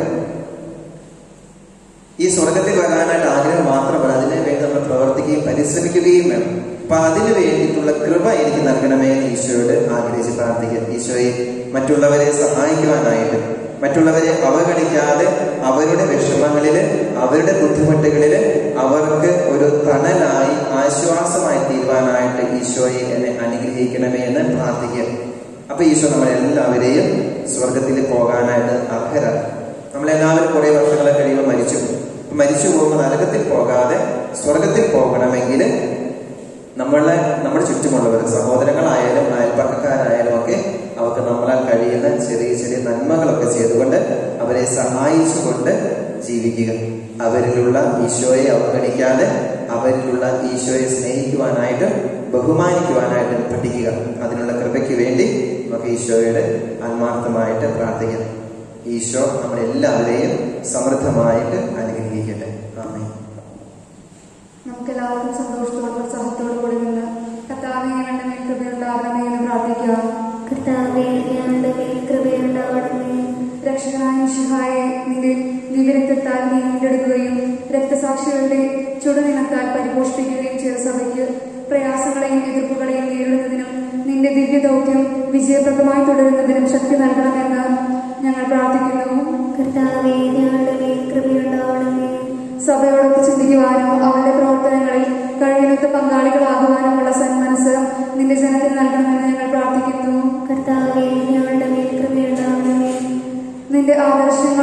Speaker 1: ഈ സ്വർഗത്തിൽ വരാനായിട്ട് ആഗ്രഹം മാത്രമല്ല അതിനു വേണ്ടി നമ്മൾ പ്രവർത്തിക്കുകയും പരിശ്രമിക്കുകയും വേണം അപ്പൊ അതിനു വേണ്ടിയിട്ടുള്ള കൃപ എനിക്ക് നൽകണമേ എന്ന് ഈശോയോട് ആഗ്രഹിച്ച് പ്രാർത്ഥിക്കുക ഈശോയെ മറ്റുള്ളവരെ സഹായിക്കുവാനായിട്ട് മറ്റുള്ളവരെ അവഗണിക്കാതെ അവരുടെ വിഷമങ്ങളില് അവരുടെ ബുദ്ധിമുട്ടുകളില് അവർക്ക് ഒരു തണലായി ആശ്വാസമായി തീരുവാനായിട്ട് ഈശോയെ എന്നെ അനുഗ്രഹിക്കണമേ എന്ന് പ്രാർത്ഥിക്കുക അപ്പൊ ഈശോ നമ്മളെല്ലാവരെയും സ്വർഗത്തിൽ പോകാനായിട്ട് അർഹരാണ് നമ്മളെല്ലാവരും കുറെ വർഷങ്ങളെ കഴിയുമ്പോൾ മരിച്ചു അപ്പൊ മരിച്ചു പോകുമ്പോൾ നരകത്തിൽ പോകാതെ സ്വർഗത്തിൽ പോകണമെങ്കിൽ നമ്മളെ നമ്മുടെ ചുറ്റുമുള്ളവർ സഹോദരങ്ങളായാലും അയൽപ്പക്കക്കാരായാലും ഒക്കെ അവർക്ക് നമ്മളാൽ കഴിയുന്ന ചെറിയ ചെറിയ നന്മകളൊക്കെ ചെയ്തുകൊണ്ട് അവരെ സഹായിച്ചുകൊണ്ട് ജീവിക്കുക അവരിലുള്ള ഈശോയെ അവഗണിക്കാതെ അവരിലുള്ള ഈശോയെ സ്നേഹിക്കുവാനായിട്ട് ബഹുമാനിക്കുവാനായിട്ട് പഠിക്കുക അതിനുള്ള കൃപയ്ക്ക് വേണ്ടി നമുക്ക് ഈശോയുടെ ആത്മാർത്ഥമായിട്ട് പ്രാർത്ഥിക്കാം ഈശോ നമ്മളെല്ലാവരെയും സമൃദ്ധമായിട്ട് അനുഗ്രഹിക്കട്ടെ ആമേൻ
Speaker 2: നമുക്ക് എല്ലാവർക്കും സന്തോഷത്തോടും ഉത്സാഹത്തോടും കൂടി നിന്ന് കർത്താവിനെ വേണ്ട മേൽ കൃപയുണ്ടാകണമേ എന്ന് പ്രാർത്ഥിക്കാം
Speaker 3: കർത്താവേ ഞങ്ങളുടെ മേൽ കൃപയുണ്ടാവണമേ
Speaker 2: രക്ഷകനായ മിശിഹായെ നിന്റെ ദിവ്യരക്തത്താൽ നീ വീണ്ടെടുക്കുകയും രക്തസാക്ഷികളുടെ ചുടുനിണത്താൽ പരിപോഷിപ്പിക്കുകയും ചെയ്ത സഭയ്ക്ക് പ്രയാസങ്ങളെയും എതിർപ്പുകളെയും നേരിടുന്നതിനും നിന്റെ ദിവ്യ ദൗത്യം വിജയപ്രദമായി തുടരുന്നതിനും ശക്തി നൽകണമെന്ന് ഞങ്ങൾ പ്രാർത്ഥിക്കുന്നു
Speaker 3: കർത്താവേ ഞങ്ങളുടെ മേൽ കൃപയുണ്ടാവണമേ
Speaker 2: സഭയോടൊത്ത് ചിന്തിക്കുവാനും അവന്റെ പ്രവർത്തനങ്ങളിൽ കഴിയുന്നത്ര പങ്കാളികളാകുവാനുമുള്ള സന്മനസ് നിന്റെ ജനത്തിന് നൽകണമെന്ന് ഞങ്ങൾ പ്രാർത്ഥിക്കുന്നു
Speaker 3: കർത്താവേ ഞങ്ങളുടെ മേൽ കൃപയുണ്ടാവണമേ
Speaker 2: നിന്റെ ആദർശം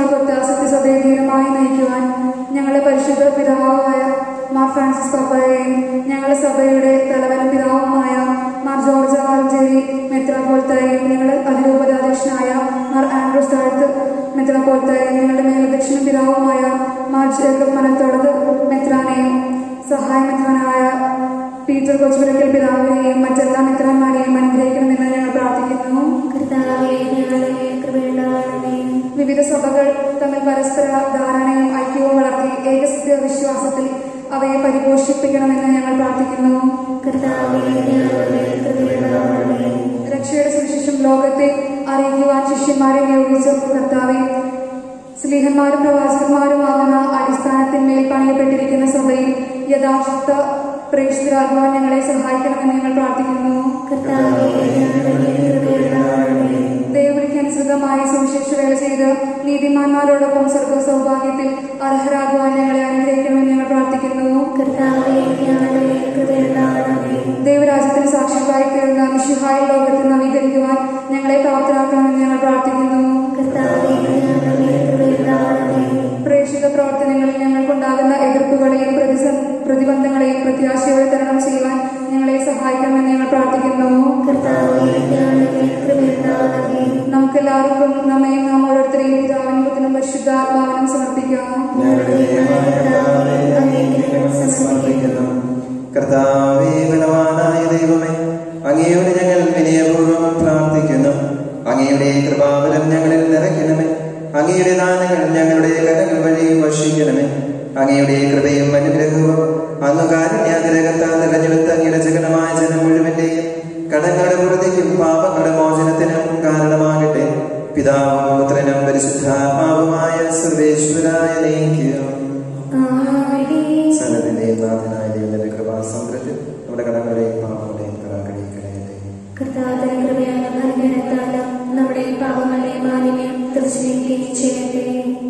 Speaker 4: വിവിധ സഭകൾ തമ്മിൽ പരസ്പര ധാരണയും ഐക്യവും വളർത്തി ഏകസത്യ വിശ്വാസത്തിൽ അവയെ പരിപോഷിപ്പിക്കണമെന്ന് ഞങ്ങൾ പ്രാർത്ഥിക്കുന്നു
Speaker 3: കർത്താവേ ഞങ്ങളുടെ മേൽ കൃപയുണ്ടാകണമേ
Speaker 4: രക്ഷയുടെ സുവിശേഷം ലോകത്തെ അറിയിക്കുവാൻ ശിഷ്യന്മാരെ നിയോഗിച്ച കർത്താവെ സ്ലീഹന്മാരും പ്രവാചകന്മാരുമാകുന്ന അടിസ്ഥാനത്തിന്മേൽ പണിയപ്പെട്ടിരിക്കുന്ന സഭയിൽ യഥാർത്ഥ പ്രേക്ഷിതരാകുവാൻ ഞങ്ങളെ സഹായിക്കണമെന്ന് ഞങ്ങൾ പ്രാർത്ഥിക്കുന്നു
Speaker 3: കർത്താവേ ഞങ്ങളുടെ മേൽ കൃപയുണ്ടാകണമേ
Speaker 4: ദൈവവിളിക്ക് അനുസൃതമായി സുവിശേഷ വേല ചെയ്ത് നീതിമാന്മാരോടൊപ്പം സ്വർഗ സൗഭാഗ്യത്തിൽ അർഹരാകുവാൻ ഞങ്ങളെ അനുഗ്രഹിക്കണമെന്ന് ഞങ്ങൾ പ്രാർത്ഥിക്കുന്നു
Speaker 3: കർത്താവേ ഞങ്ങളുടെ മേൽ കൃപയുണ്ടാകണമേ
Speaker 4: ദൈവരാജ്യത്തിന് സാക്ഷികളായി തീർന്ന മിശിഹായ ലോകത്തെ നവീകരിക്കുവാൻ ഞങ്ങളെ പ്രാപ്തരാക്കണമെന്ന് ഞങ്ങൾ പ്രാർത്ഥിക്കുന്നു
Speaker 3: കർത്താവേ ഞങ്ങളുടെ മേൽ കൃപയുണ്ടാകണമേ
Speaker 4: പ്രേക്ഷിത പ്രവർത്തനങ്ങളിൽ ഞങ്ങൾക്കുണ്ടാകുന്ന എതിർപ്പുകളെയും പ്രതിസ- പ്രതിബന്ധങ്ങളെയും പ്രത്യാശയോടെ തരണം ചെയ്യുവാൻ ഞങ്ങളെ സഹായിക്കണമെന്ന് ഞങ്ങൾ പ്രാർത്ഥിക്കുന്നു
Speaker 3: കർത്താവേ ഞങ്ങളുടെ മേൽ കൃപയുണ്ടാകണമേ
Speaker 4: നമുക്കെല്ലാവർക്കും നമ്മയും നാം ഓരോരുത്തരെയും പിതാവിനും പുത്രനും പരിശുദ്ധാത്മാവിനും സമർപ്പിക്കാം
Speaker 1: ഞങ്ങളുടെ ദൈവമായ കർത്താവേ, അങ്ങേക്ക് ഞങ്ങൾ സമർപ്പിക്കുന്നു കർത്താവേ ബലവാനായ ദൈവമേ അങ്ങയോട് ഞങ്ങൾ വിനയപൂർവ്വം പ്രാർത്ഥിക്കുന്നു അങ്ങയുടെ കൃപാബലം ഞങ്ങളിൽ നിറയ്ക്കണമേ അങ്ങയുടെ ദാനങ്ങൾ ഞങ്ങളുടെ കരങ്ങൾ വഴി വർഷിക്കണമേ അങ്ങയുടെ കൃപയും അനുഗ്രഹവും അങ്ങ് കാരുണ്യാഗ്രഹത്താൽ നിറഞ്ഞെടുത്ത അങ്ങയുടെ ജഗനമായ ജനം മുഴുവന്റെയും കടങ്ങളുടെ പുറത്തേക്കും പാപങ്ങളുടെ മോചനത്തിനും കാരണമാകട്ടെ പിതാവും പുത്രനും പരിശുദ്ധാത്മാവുമായ സർവേശ്വരായ നീക്കും
Speaker 3: ആമേൻ
Speaker 1: സകലത്തിന്റെയും നാഥനായ ദൈവത്തിന്റെ കൃപാസമൃദ്ധി നമ്മുടെ കടങ്ങളുടെയും പാപങ്ങളുടെയും കടാക്കടിക്കണേ
Speaker 3: കർത്താവിന്റെ കൃപയാലും അനുഗ്രഹത്താലും നമ്മുടെ ഈ പാപങ്ങളെ മാലിന്യം തീർച്ചയായും ചെയ്യട്ടെ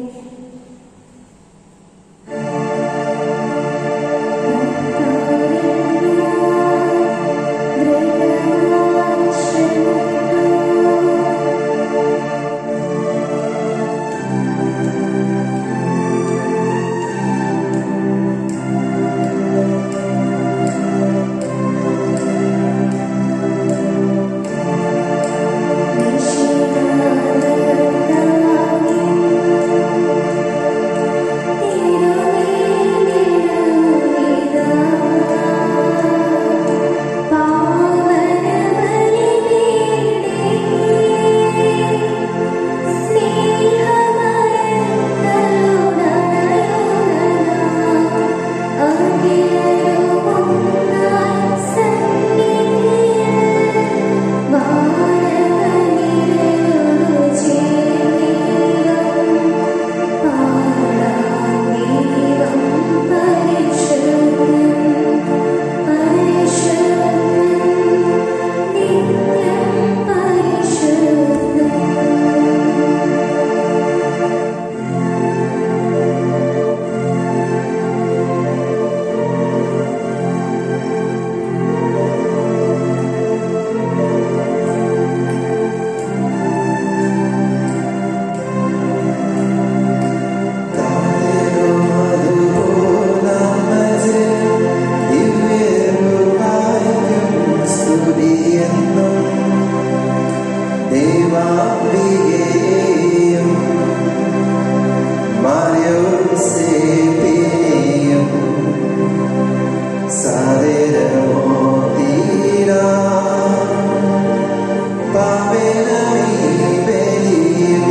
Speaker 1: ദേവാംബികയെയും മാറിയോസേപ്പിനെയും സാദരമോ തീരാ പാവനമീ ബലിയിൽ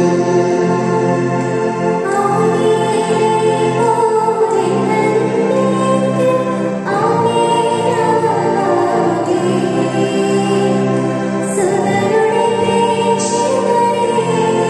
Speaker 3: സുതരുടെ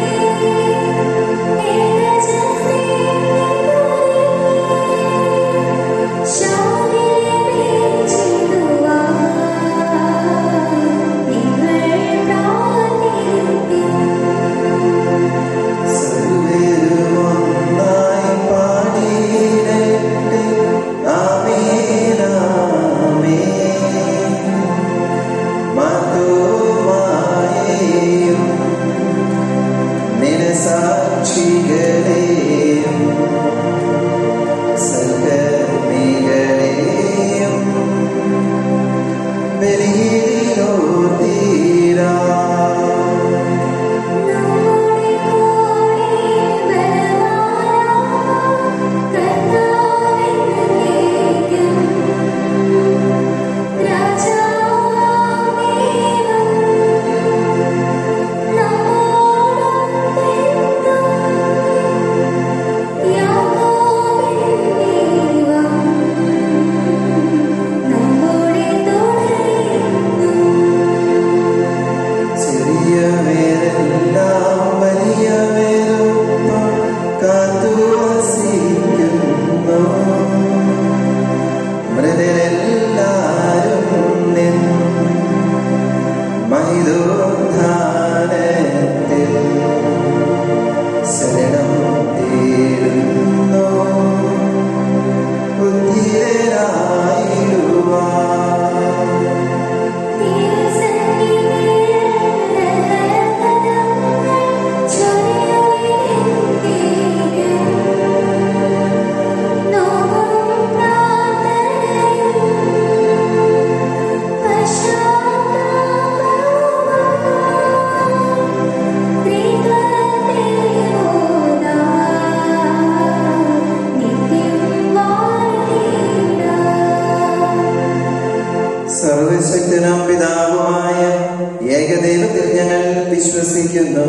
Speaker 1: വിശ്വസിക്കുന്നു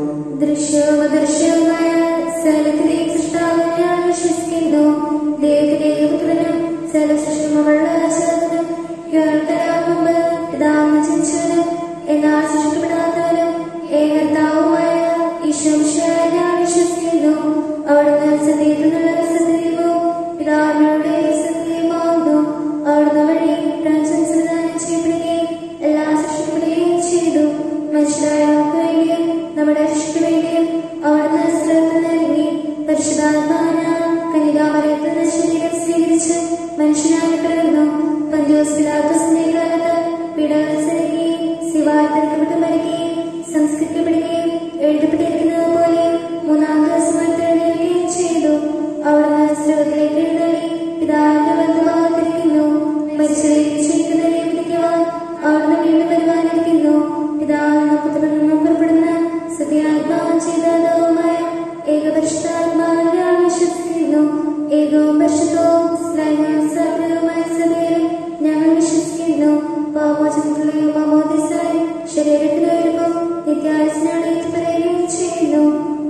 Speaker 3: ദൃശ്യവും അദൃശ്യവുമായ സകലത്തിലെ സൃഷ്ടാവിനെ ഞാൻ വിശ്വസിക്കുന്നു ദൈവത്തിലെ പുത്രനും സകല സൃഷ്ടിമുള്ള ചേർന്നും കേൾക്കലാം മുമ്പ് പിതാവിന് ജനിച്ചവനും എന്നാൽ സൃഷ്ടിക്കപ്പെടാത്തവനും ഏകർത്താവുമായ ഈശോമിശിഹായെ ഞാൻ വിശ്വസിക്കുന്നു അവിടുന്ന് സത്യത്തിനുള്ള സത്യവും പിതാവിനുടെ സത്യമാകുന്നു അവിടുന്ന് വഴി പ്രപഞ്ചം സംവിധാനം ചെയ്യപ്പെടുകയും എല്ലാ സൃഷ്ടിക്കപ്പെടുകയും ചെയ്തു മനുഷ്യരായ നമുക്ക് വേണ്ടിയും നമ്മുടെ രക്ഷയ്ക്ക് വേണ്ടിയും അവിടുന്ന് സ്ഥലത്ത് നൽകി പരിശുദ്ധാത്മാന കനികാമരത്തിൽ നിന്ന് ശരീരം സ്വീകരിച്ച് മനുഷ്യനായി പിറന്നു പന്തിയോസ് പിലാത്തോസിന്റെ കാലത്ത് പീഡകൾ സഹിക്കുകയും ശിവായത്തിനപ്പെട്ട് മരിക്കുകയും സംസ്കരിക്കപ്പെടുകയും എഴുതപ്പെട്ടിരിക്കുന്നത് പോലെ മൂന്നാം ദിവസമായി തെളിയുകയും ചെയ്തു അവിടുന്ന് സ്രോതത്തിലേക്ക് എഴുന്നള്ളി പിതാവിന്റെ ബന്ധുവാകത്തിരിക്കുന്നു മരിച്ചവരെ ജീവിക്കുന്ന വിളിക്കുവാൻ അവിടുന്ന് വീണ്ടും വരുവാനിരിക്കുന്നു പിതാവിനും പുത്രനും പുറപ്പെടുന്ന സത്യാത്മാവും ചെയ്തതുമായ ഏകപരിഷ്ഠാത്മാവിനെ ഞാൻ വിശ്വസിക്കുന്നു ഏകവും പരിശുദ്ധവും സ്നേഹവും സഭ്യവുമായ സഭയിൽ ഞങ്ങൾ വിശ്വസിക്കുന്നു പാമോചനത്തിലെയും അമോദിസായി ശരീരത്തിന് വരുമ്പോൾ നിത്യായുസ്നാണ് പറയുകയും ചെയ്യുന്നു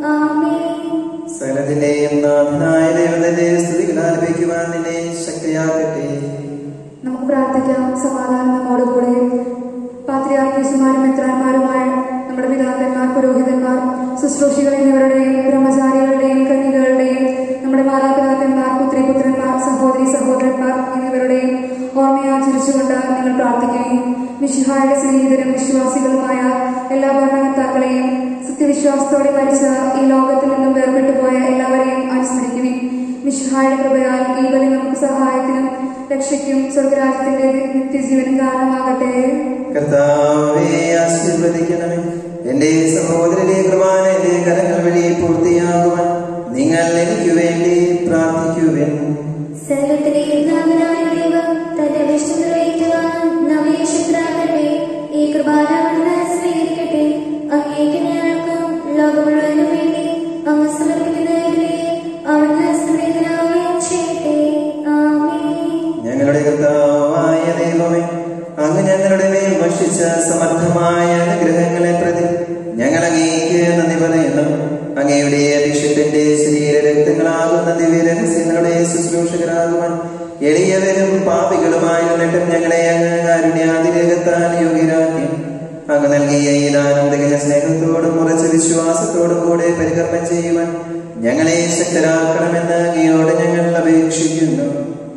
Speaker 3: ആമേൻ
Speaker 1: സകലത്തിന്റെയും നാഥനായ ദൈവത്തിന്റെ സ്തുതികൾ ആലപിക്കുവാൻ നിന്നെ ശക്തിയാക്കട്ടെ
Speaker 4: നമുക്ക് പ്രാർത്ഥിക്കാം സമാധാനം നമ്മോടുകൂടെ പാത്രിയാർക്കീസുമാരും മെത്രാന്മാരുമായ നമ്മുടെ പിതാക്കന്മാർ പുരോഹിതന്മാർ ശുശ്രൂഷികൾ എന്നിവരുടെയും ബ്രഹ്മചാരികളുടെയും കന്യകളുടെയും നമ്മുടെ മാതാപിതാക്കന്മാർ പുത്രിപുത്രന്മാർ സഹോദരി സഹോദരന്മാർ എന്നിവരുടെയും ഓർമ്മയാചരിച്ചുകൊണ്ട് നിങ്ങൾ പ്രാർത്ഥിക്കുകയും മിഷിഹായുടെ സ്നേഹിതരും വിശ്വാസികളുമായ എല്ലാ ഭരണകർത്താക്കളെയും സത്യവിശ്വാസത്തോടെ മരിച്ച ഈ ലോകത്തിൽ നിന്നും വേർപെട്ടു പോയ എല്ലാവരെയും അനുസ്മരിക്കുകയും മിഷിഹായുടെ കൃപയാൽ ഈ ബലി നമുക്ക് സഹായത്തിനും രക്ഷയ്ക്കും സ്വർഗരാജ്യത്തിന്റെ നിത്യജീവനും കാരണമാകട്ടെ
Speaker 1: കർത്താവെ ആശീർവദിക്കണമേ എന്റെ സഹോദരനെ കുർബാന എന്റെ കരങ്ങൾ വഴി പൂർത്തിയാകുവാൻ നിങ്ങൾ എനിക്ക് വേണ്ടി പ്രാർത്ഥിക്കുവിൻ
Speaker 3: സകലത്തിലെയും നാമനായ ദൈവം തന്റെ വിഷ്ണു നിറവേറ്റുവാൻ നമ്മെ ശുദ്ധാകട്ടെ ഈ കൃപാന അവിടുന്ന് സ്വീകരിക്കട്ടെ അങ്ങേക്ക് ഞങ്ങൾക്കും ലോകം മുഴുവനും വേണ്ടി അങ്ങ് സമർപ്പിക്കുന്നതിനെ അവിടുന്ന് സംവേദനാവുകയും ചെയ്യട്ടെ ആമേൻ
Speaker 1: ഞങ്ങളുടെ കർത്താവായ ദൈവമേ അങ്ങ് ഞങ്ങളുടെ മേൽ ഭക്ഷിച്ച സമർത്ഥമായ അനുഗ്രഹങ്ങളെ പ്രതി ഞങ്ങൾ അങ്ങേക്ക് നന്ദി പറയുന്നു അങ്ങയുടെ അഭിഷേകത്തിന്റെ ശരീര രക്തങ്ങളാകുന്ന ദിവ്യരഹസ്യങ്ങളുടെ ശുശ്രൂഷകരാകുവാൻ എളിയവരും പാപികളുമായിരുന്നിട്ടും ഞങ്ങളെ അങ്ങ് കാരുണ്യാതിരേകത്താൽ യോഗ്യരാക്കി അങ്ങ് നൽകിയ ഈ ദാനം തികഞ്ഞ സ്നേഹത്തോടും ഉറച്ച വിശ്വാസത്തോടും കൂടെ പരികർമ്മം ചെയ്യുവാൻ ഞങ്ങളെ ശക്തരാക്കണമെന്ന് അങ്ങയോട് ഞങ്ങൾ അപേക്ഷിക്കുന്നു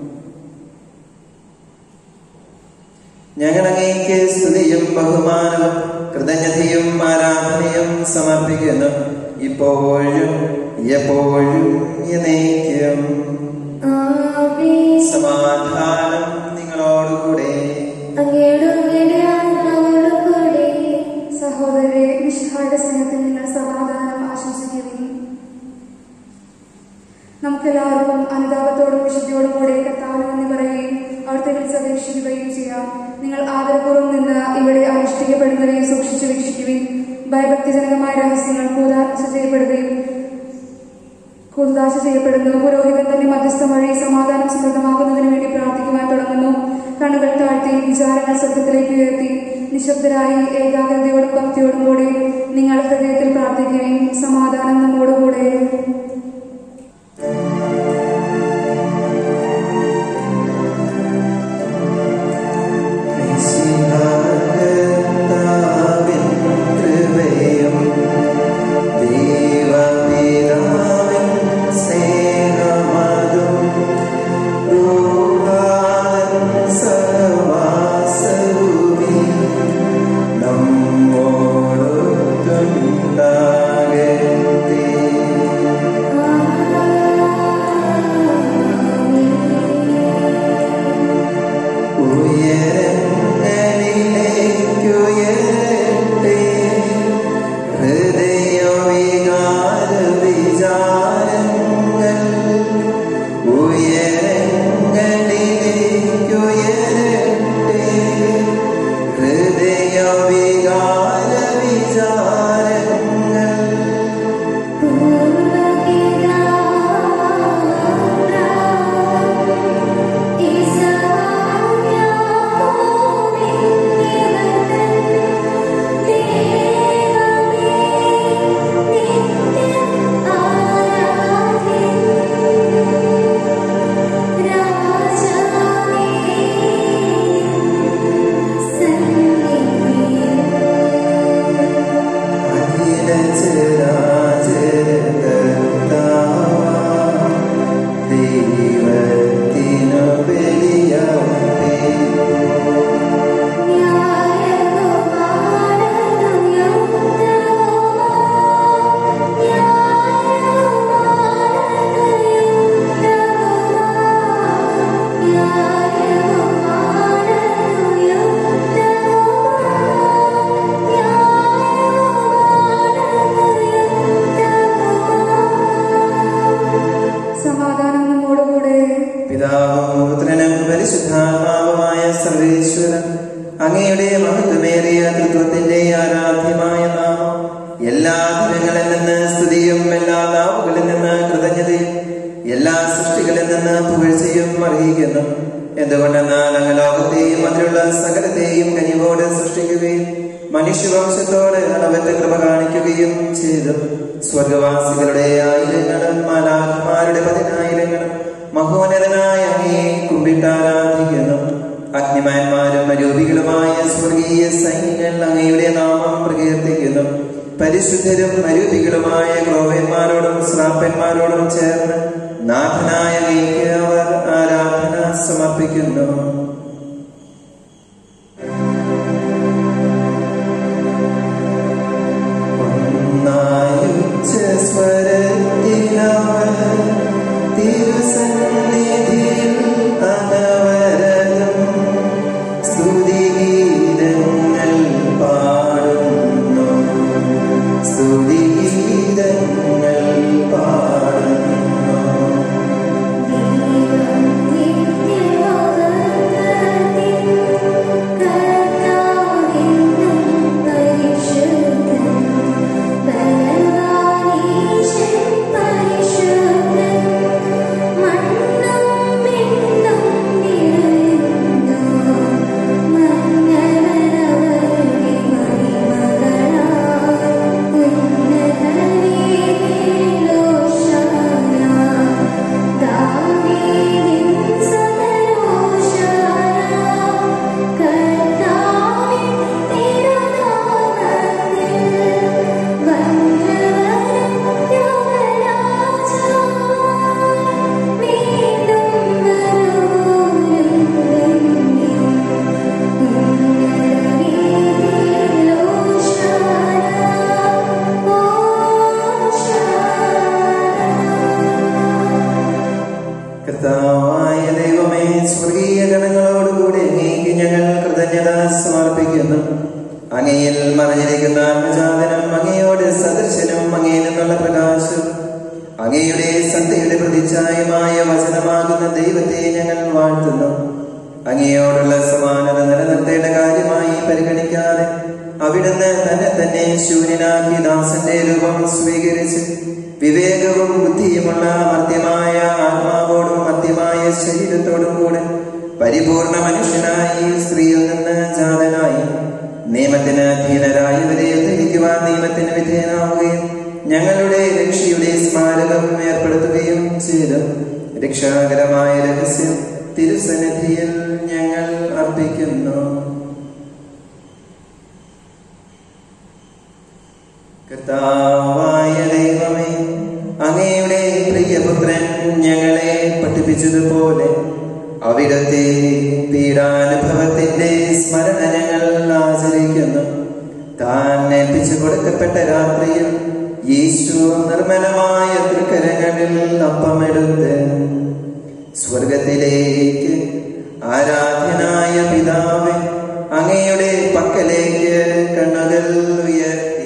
Speaker 1: ഞങ്ങൾ അങ്ങേക്ക് സ്തുതിയും ബഹുമാനവും കൃതജ്ഞതയും ആരാധനയും സമർപ്പിക്കുന്നു ഇപ്പോഴും എപ്പോഴും എന്നേക്കും
Speaker 3: ആമേൻ
Speaker 1: സമാധാനം നിങ്ങളോടുകൂടെ
Speaker 3: അങ്ങയുടെ അങ്ങയുടെ ആത്മാവോടും കൂടെ
Speaker 4: സഹോദരരെ മിഷിഹായുടെ സ്നേഹത്തിൽ നിങ്ങൾ സമാധാനം ആശംസിക്കുകയും നമുക്കെല്ലാവർക്കും അനുതാപത്തോടും വിശുദ്ധിയോടും കൂടെ കർത്താവിന് നന്ദി പറയുകയും അവിടുത്തെ വിളിച്ചപേക്ഷിക്കുകയും ചെയ്യാം നിങ്ങൾ ആദരപൂർവ്വം നിന്ന് ഇവിടെ അനുഷ്ഠിക്കപ്പെടുന്നവയെ സൂക്ഷിച്ചു വീക്ഷിക്കുകയും ഭയഭക്തിജനകമായ രഹസ്യങ്ങൾ കൂതാശ ചെയ്യപ്പെടുകയും കൂതാശ ചെയ്യപ്പെടുന്നു പുരോഹിതൻ തന്നെ മധ്യസ്ഥം വഴി സമാധാനം സമൃദ്ധമാകുന്നതിന് വേണ്ടി പ്രാർത്ഥിക്കുവാൻ തുടങ്ങുന്നു കണ്ണുകൾ താഴ്ത്തി വിചാരങ്ങൾ സ്വർഗത്തിലേക്ക് ഉയർത്തി നിശബ്ദരായി ഏകാഗ്രതയോടും ഭക്തിയോടും കൂടി നിങ്ങൾ ഹൃദയത്തിൽ പ്രാർത്ഥിക്കുകയും സമാധാനം നമ്മോടുകൂടെ
Speaker 1: കർത്താവിൻ കൃപയും ദൈവപിതാവിൻ സ്നേഹമതും രൂപാതൻ സഹവാസവുമീ നമ്മോടൊത്തുണ്ടാകട്ടെ നാമം എല്ലാ ദിനങ്ങളിൽ നിന്ന് സ്തുതിയും എല്ലാ നാവുകളിൽ നിന്ന് കൃതജ്ഞതയും എല്ലാ സൃഷ്ടികളിൽ നിന്ന് പുകഴ്ചയും അറിയിക്കുന്നു എന്തുകൊണ്ടെന്നാൽ അങ്ങ് ലോകത്തെയും അതിലുള്ള സകലത്തെയും കനിവോട് സൃഷ്ടിക്കുകയും മനുഷ്യവംശത്തോട് അളവറ്റ കൃപ കാണിക്കുകയും ചെയ്തു സ്വർഗവാസികളുടെ ആയിരങ്ങളും മാലാത്മാരുടെ പതിനായിരങ്ങളും മഹോന്നതനായ അങ്ങയെ കുമ്പിട്ടാരാധിക്കുന്നു അഗ്നിമാന്മാരും അരൂപികളുമായ സ്വർഗീയ സൈന്യങ്ങൾ അങ്ങയുടെ നാമം പ്രകീർത്തിക്കുന്നു പരിശുദ്ധരും അരൂപികളുമായ ക്രോവന്മാരോടും ശ്രാപ്പന്മാരോടും ചേർന്ന് നാഥനായ അങ്ങയ്ക്ക് അവർ ആരാധന സമർപ്പിക്കുന്നു ഒന്നായുച്ച സ്വരത്തിലവർ തിരുസന്നിധിയിൽ അനവരതം സ്തുതിഗീതങ്ങൾ പാടുന്നു സ്തുതിഗീതങ്ങൾ പാടുന്നു കർത്താവായ ദൈവമേ സ്വർഗീയ ഗണങ്ങളോടുകൂടി അങ്ങേക്ക് ഞങ്ങൾ കൃതജ്ഞത സമർപ്പിക്കുന്നു അങ്ങയിൽ മറഞ്ഞിരിക്കുന്ന ആത്മജാതനം അങ്ങയോട് സദർശനം അങ്ങയിൽ നിന്നുള്ള പ്രകാശം അങ്ങയുടെ സന്ധ്യയുടെ പ്രതിച്ഛായമായ വചനമാകുന്ന ദൈവത്തെ ഞങ്ങൾ വാഴ്ത്തുന്നു അങ്ങയോടുള്ള സമാനത നിലനിർത്തേണ്ട കാര്യമായി പരിഗണിക്കാതെ അവിടുന്ന് തന്നെ തന്നെ ശൂന്യനാക്കി ദാസന്റെ രൂപം സ്വീകരിച്ച് വിവേകവും ബുദ്ധിയുമുള്ള മർത്യമായ ആത്മാവോടും മർത്യമായ ശരീരത്തോടും കൂടെ പരിപൂർണ മനുഷ്യനായി സ്ത്രീയിൽ നിന്ന് ജാതനായി നിയമത്തിന് അധീനരായവരെ ധരിക്കുവാൻ നിയമത്തിന് വിധേയനാവുകയും ഞങ്ങളുടെ രക്ഷയുടെ സ്മാരകം ഏർപ്പെടുത്തുകയും ചെയ്തു രക്ഷാകരമായ രഹസ്യം തിരുസന്നിധിയിൽ ഞങ്ങൾ അർപ്പിക്കുന്നു കർത്താവായ ദൈവമേ അങ്ങയുടെ പ്രിയപുത്രൻ ഞങ്ങളെ പഠിപ്പിച്ചതുപോലെ അവിടത്തെ പീഡാനുഭവത്തിന്റെ സ്മരണ ഞങ്ങൾ ആചരിക്കുന്നു താൻ ഏൽപ്പിച്ചു കൊടുക്കപ്പെട്ട രാത്രിയിൽ യേശു നിർമ്മലമായ തൃക്കരങ്ങളിൽ അപ്പമെടുത്ത് സ്വർഗത്തിലേക്ക് ആരാധ്യനായ പിതാവെ അങ്ങയുടെ പക്കലേക്ക് കണ്ണുകൾ ഉയർത്തി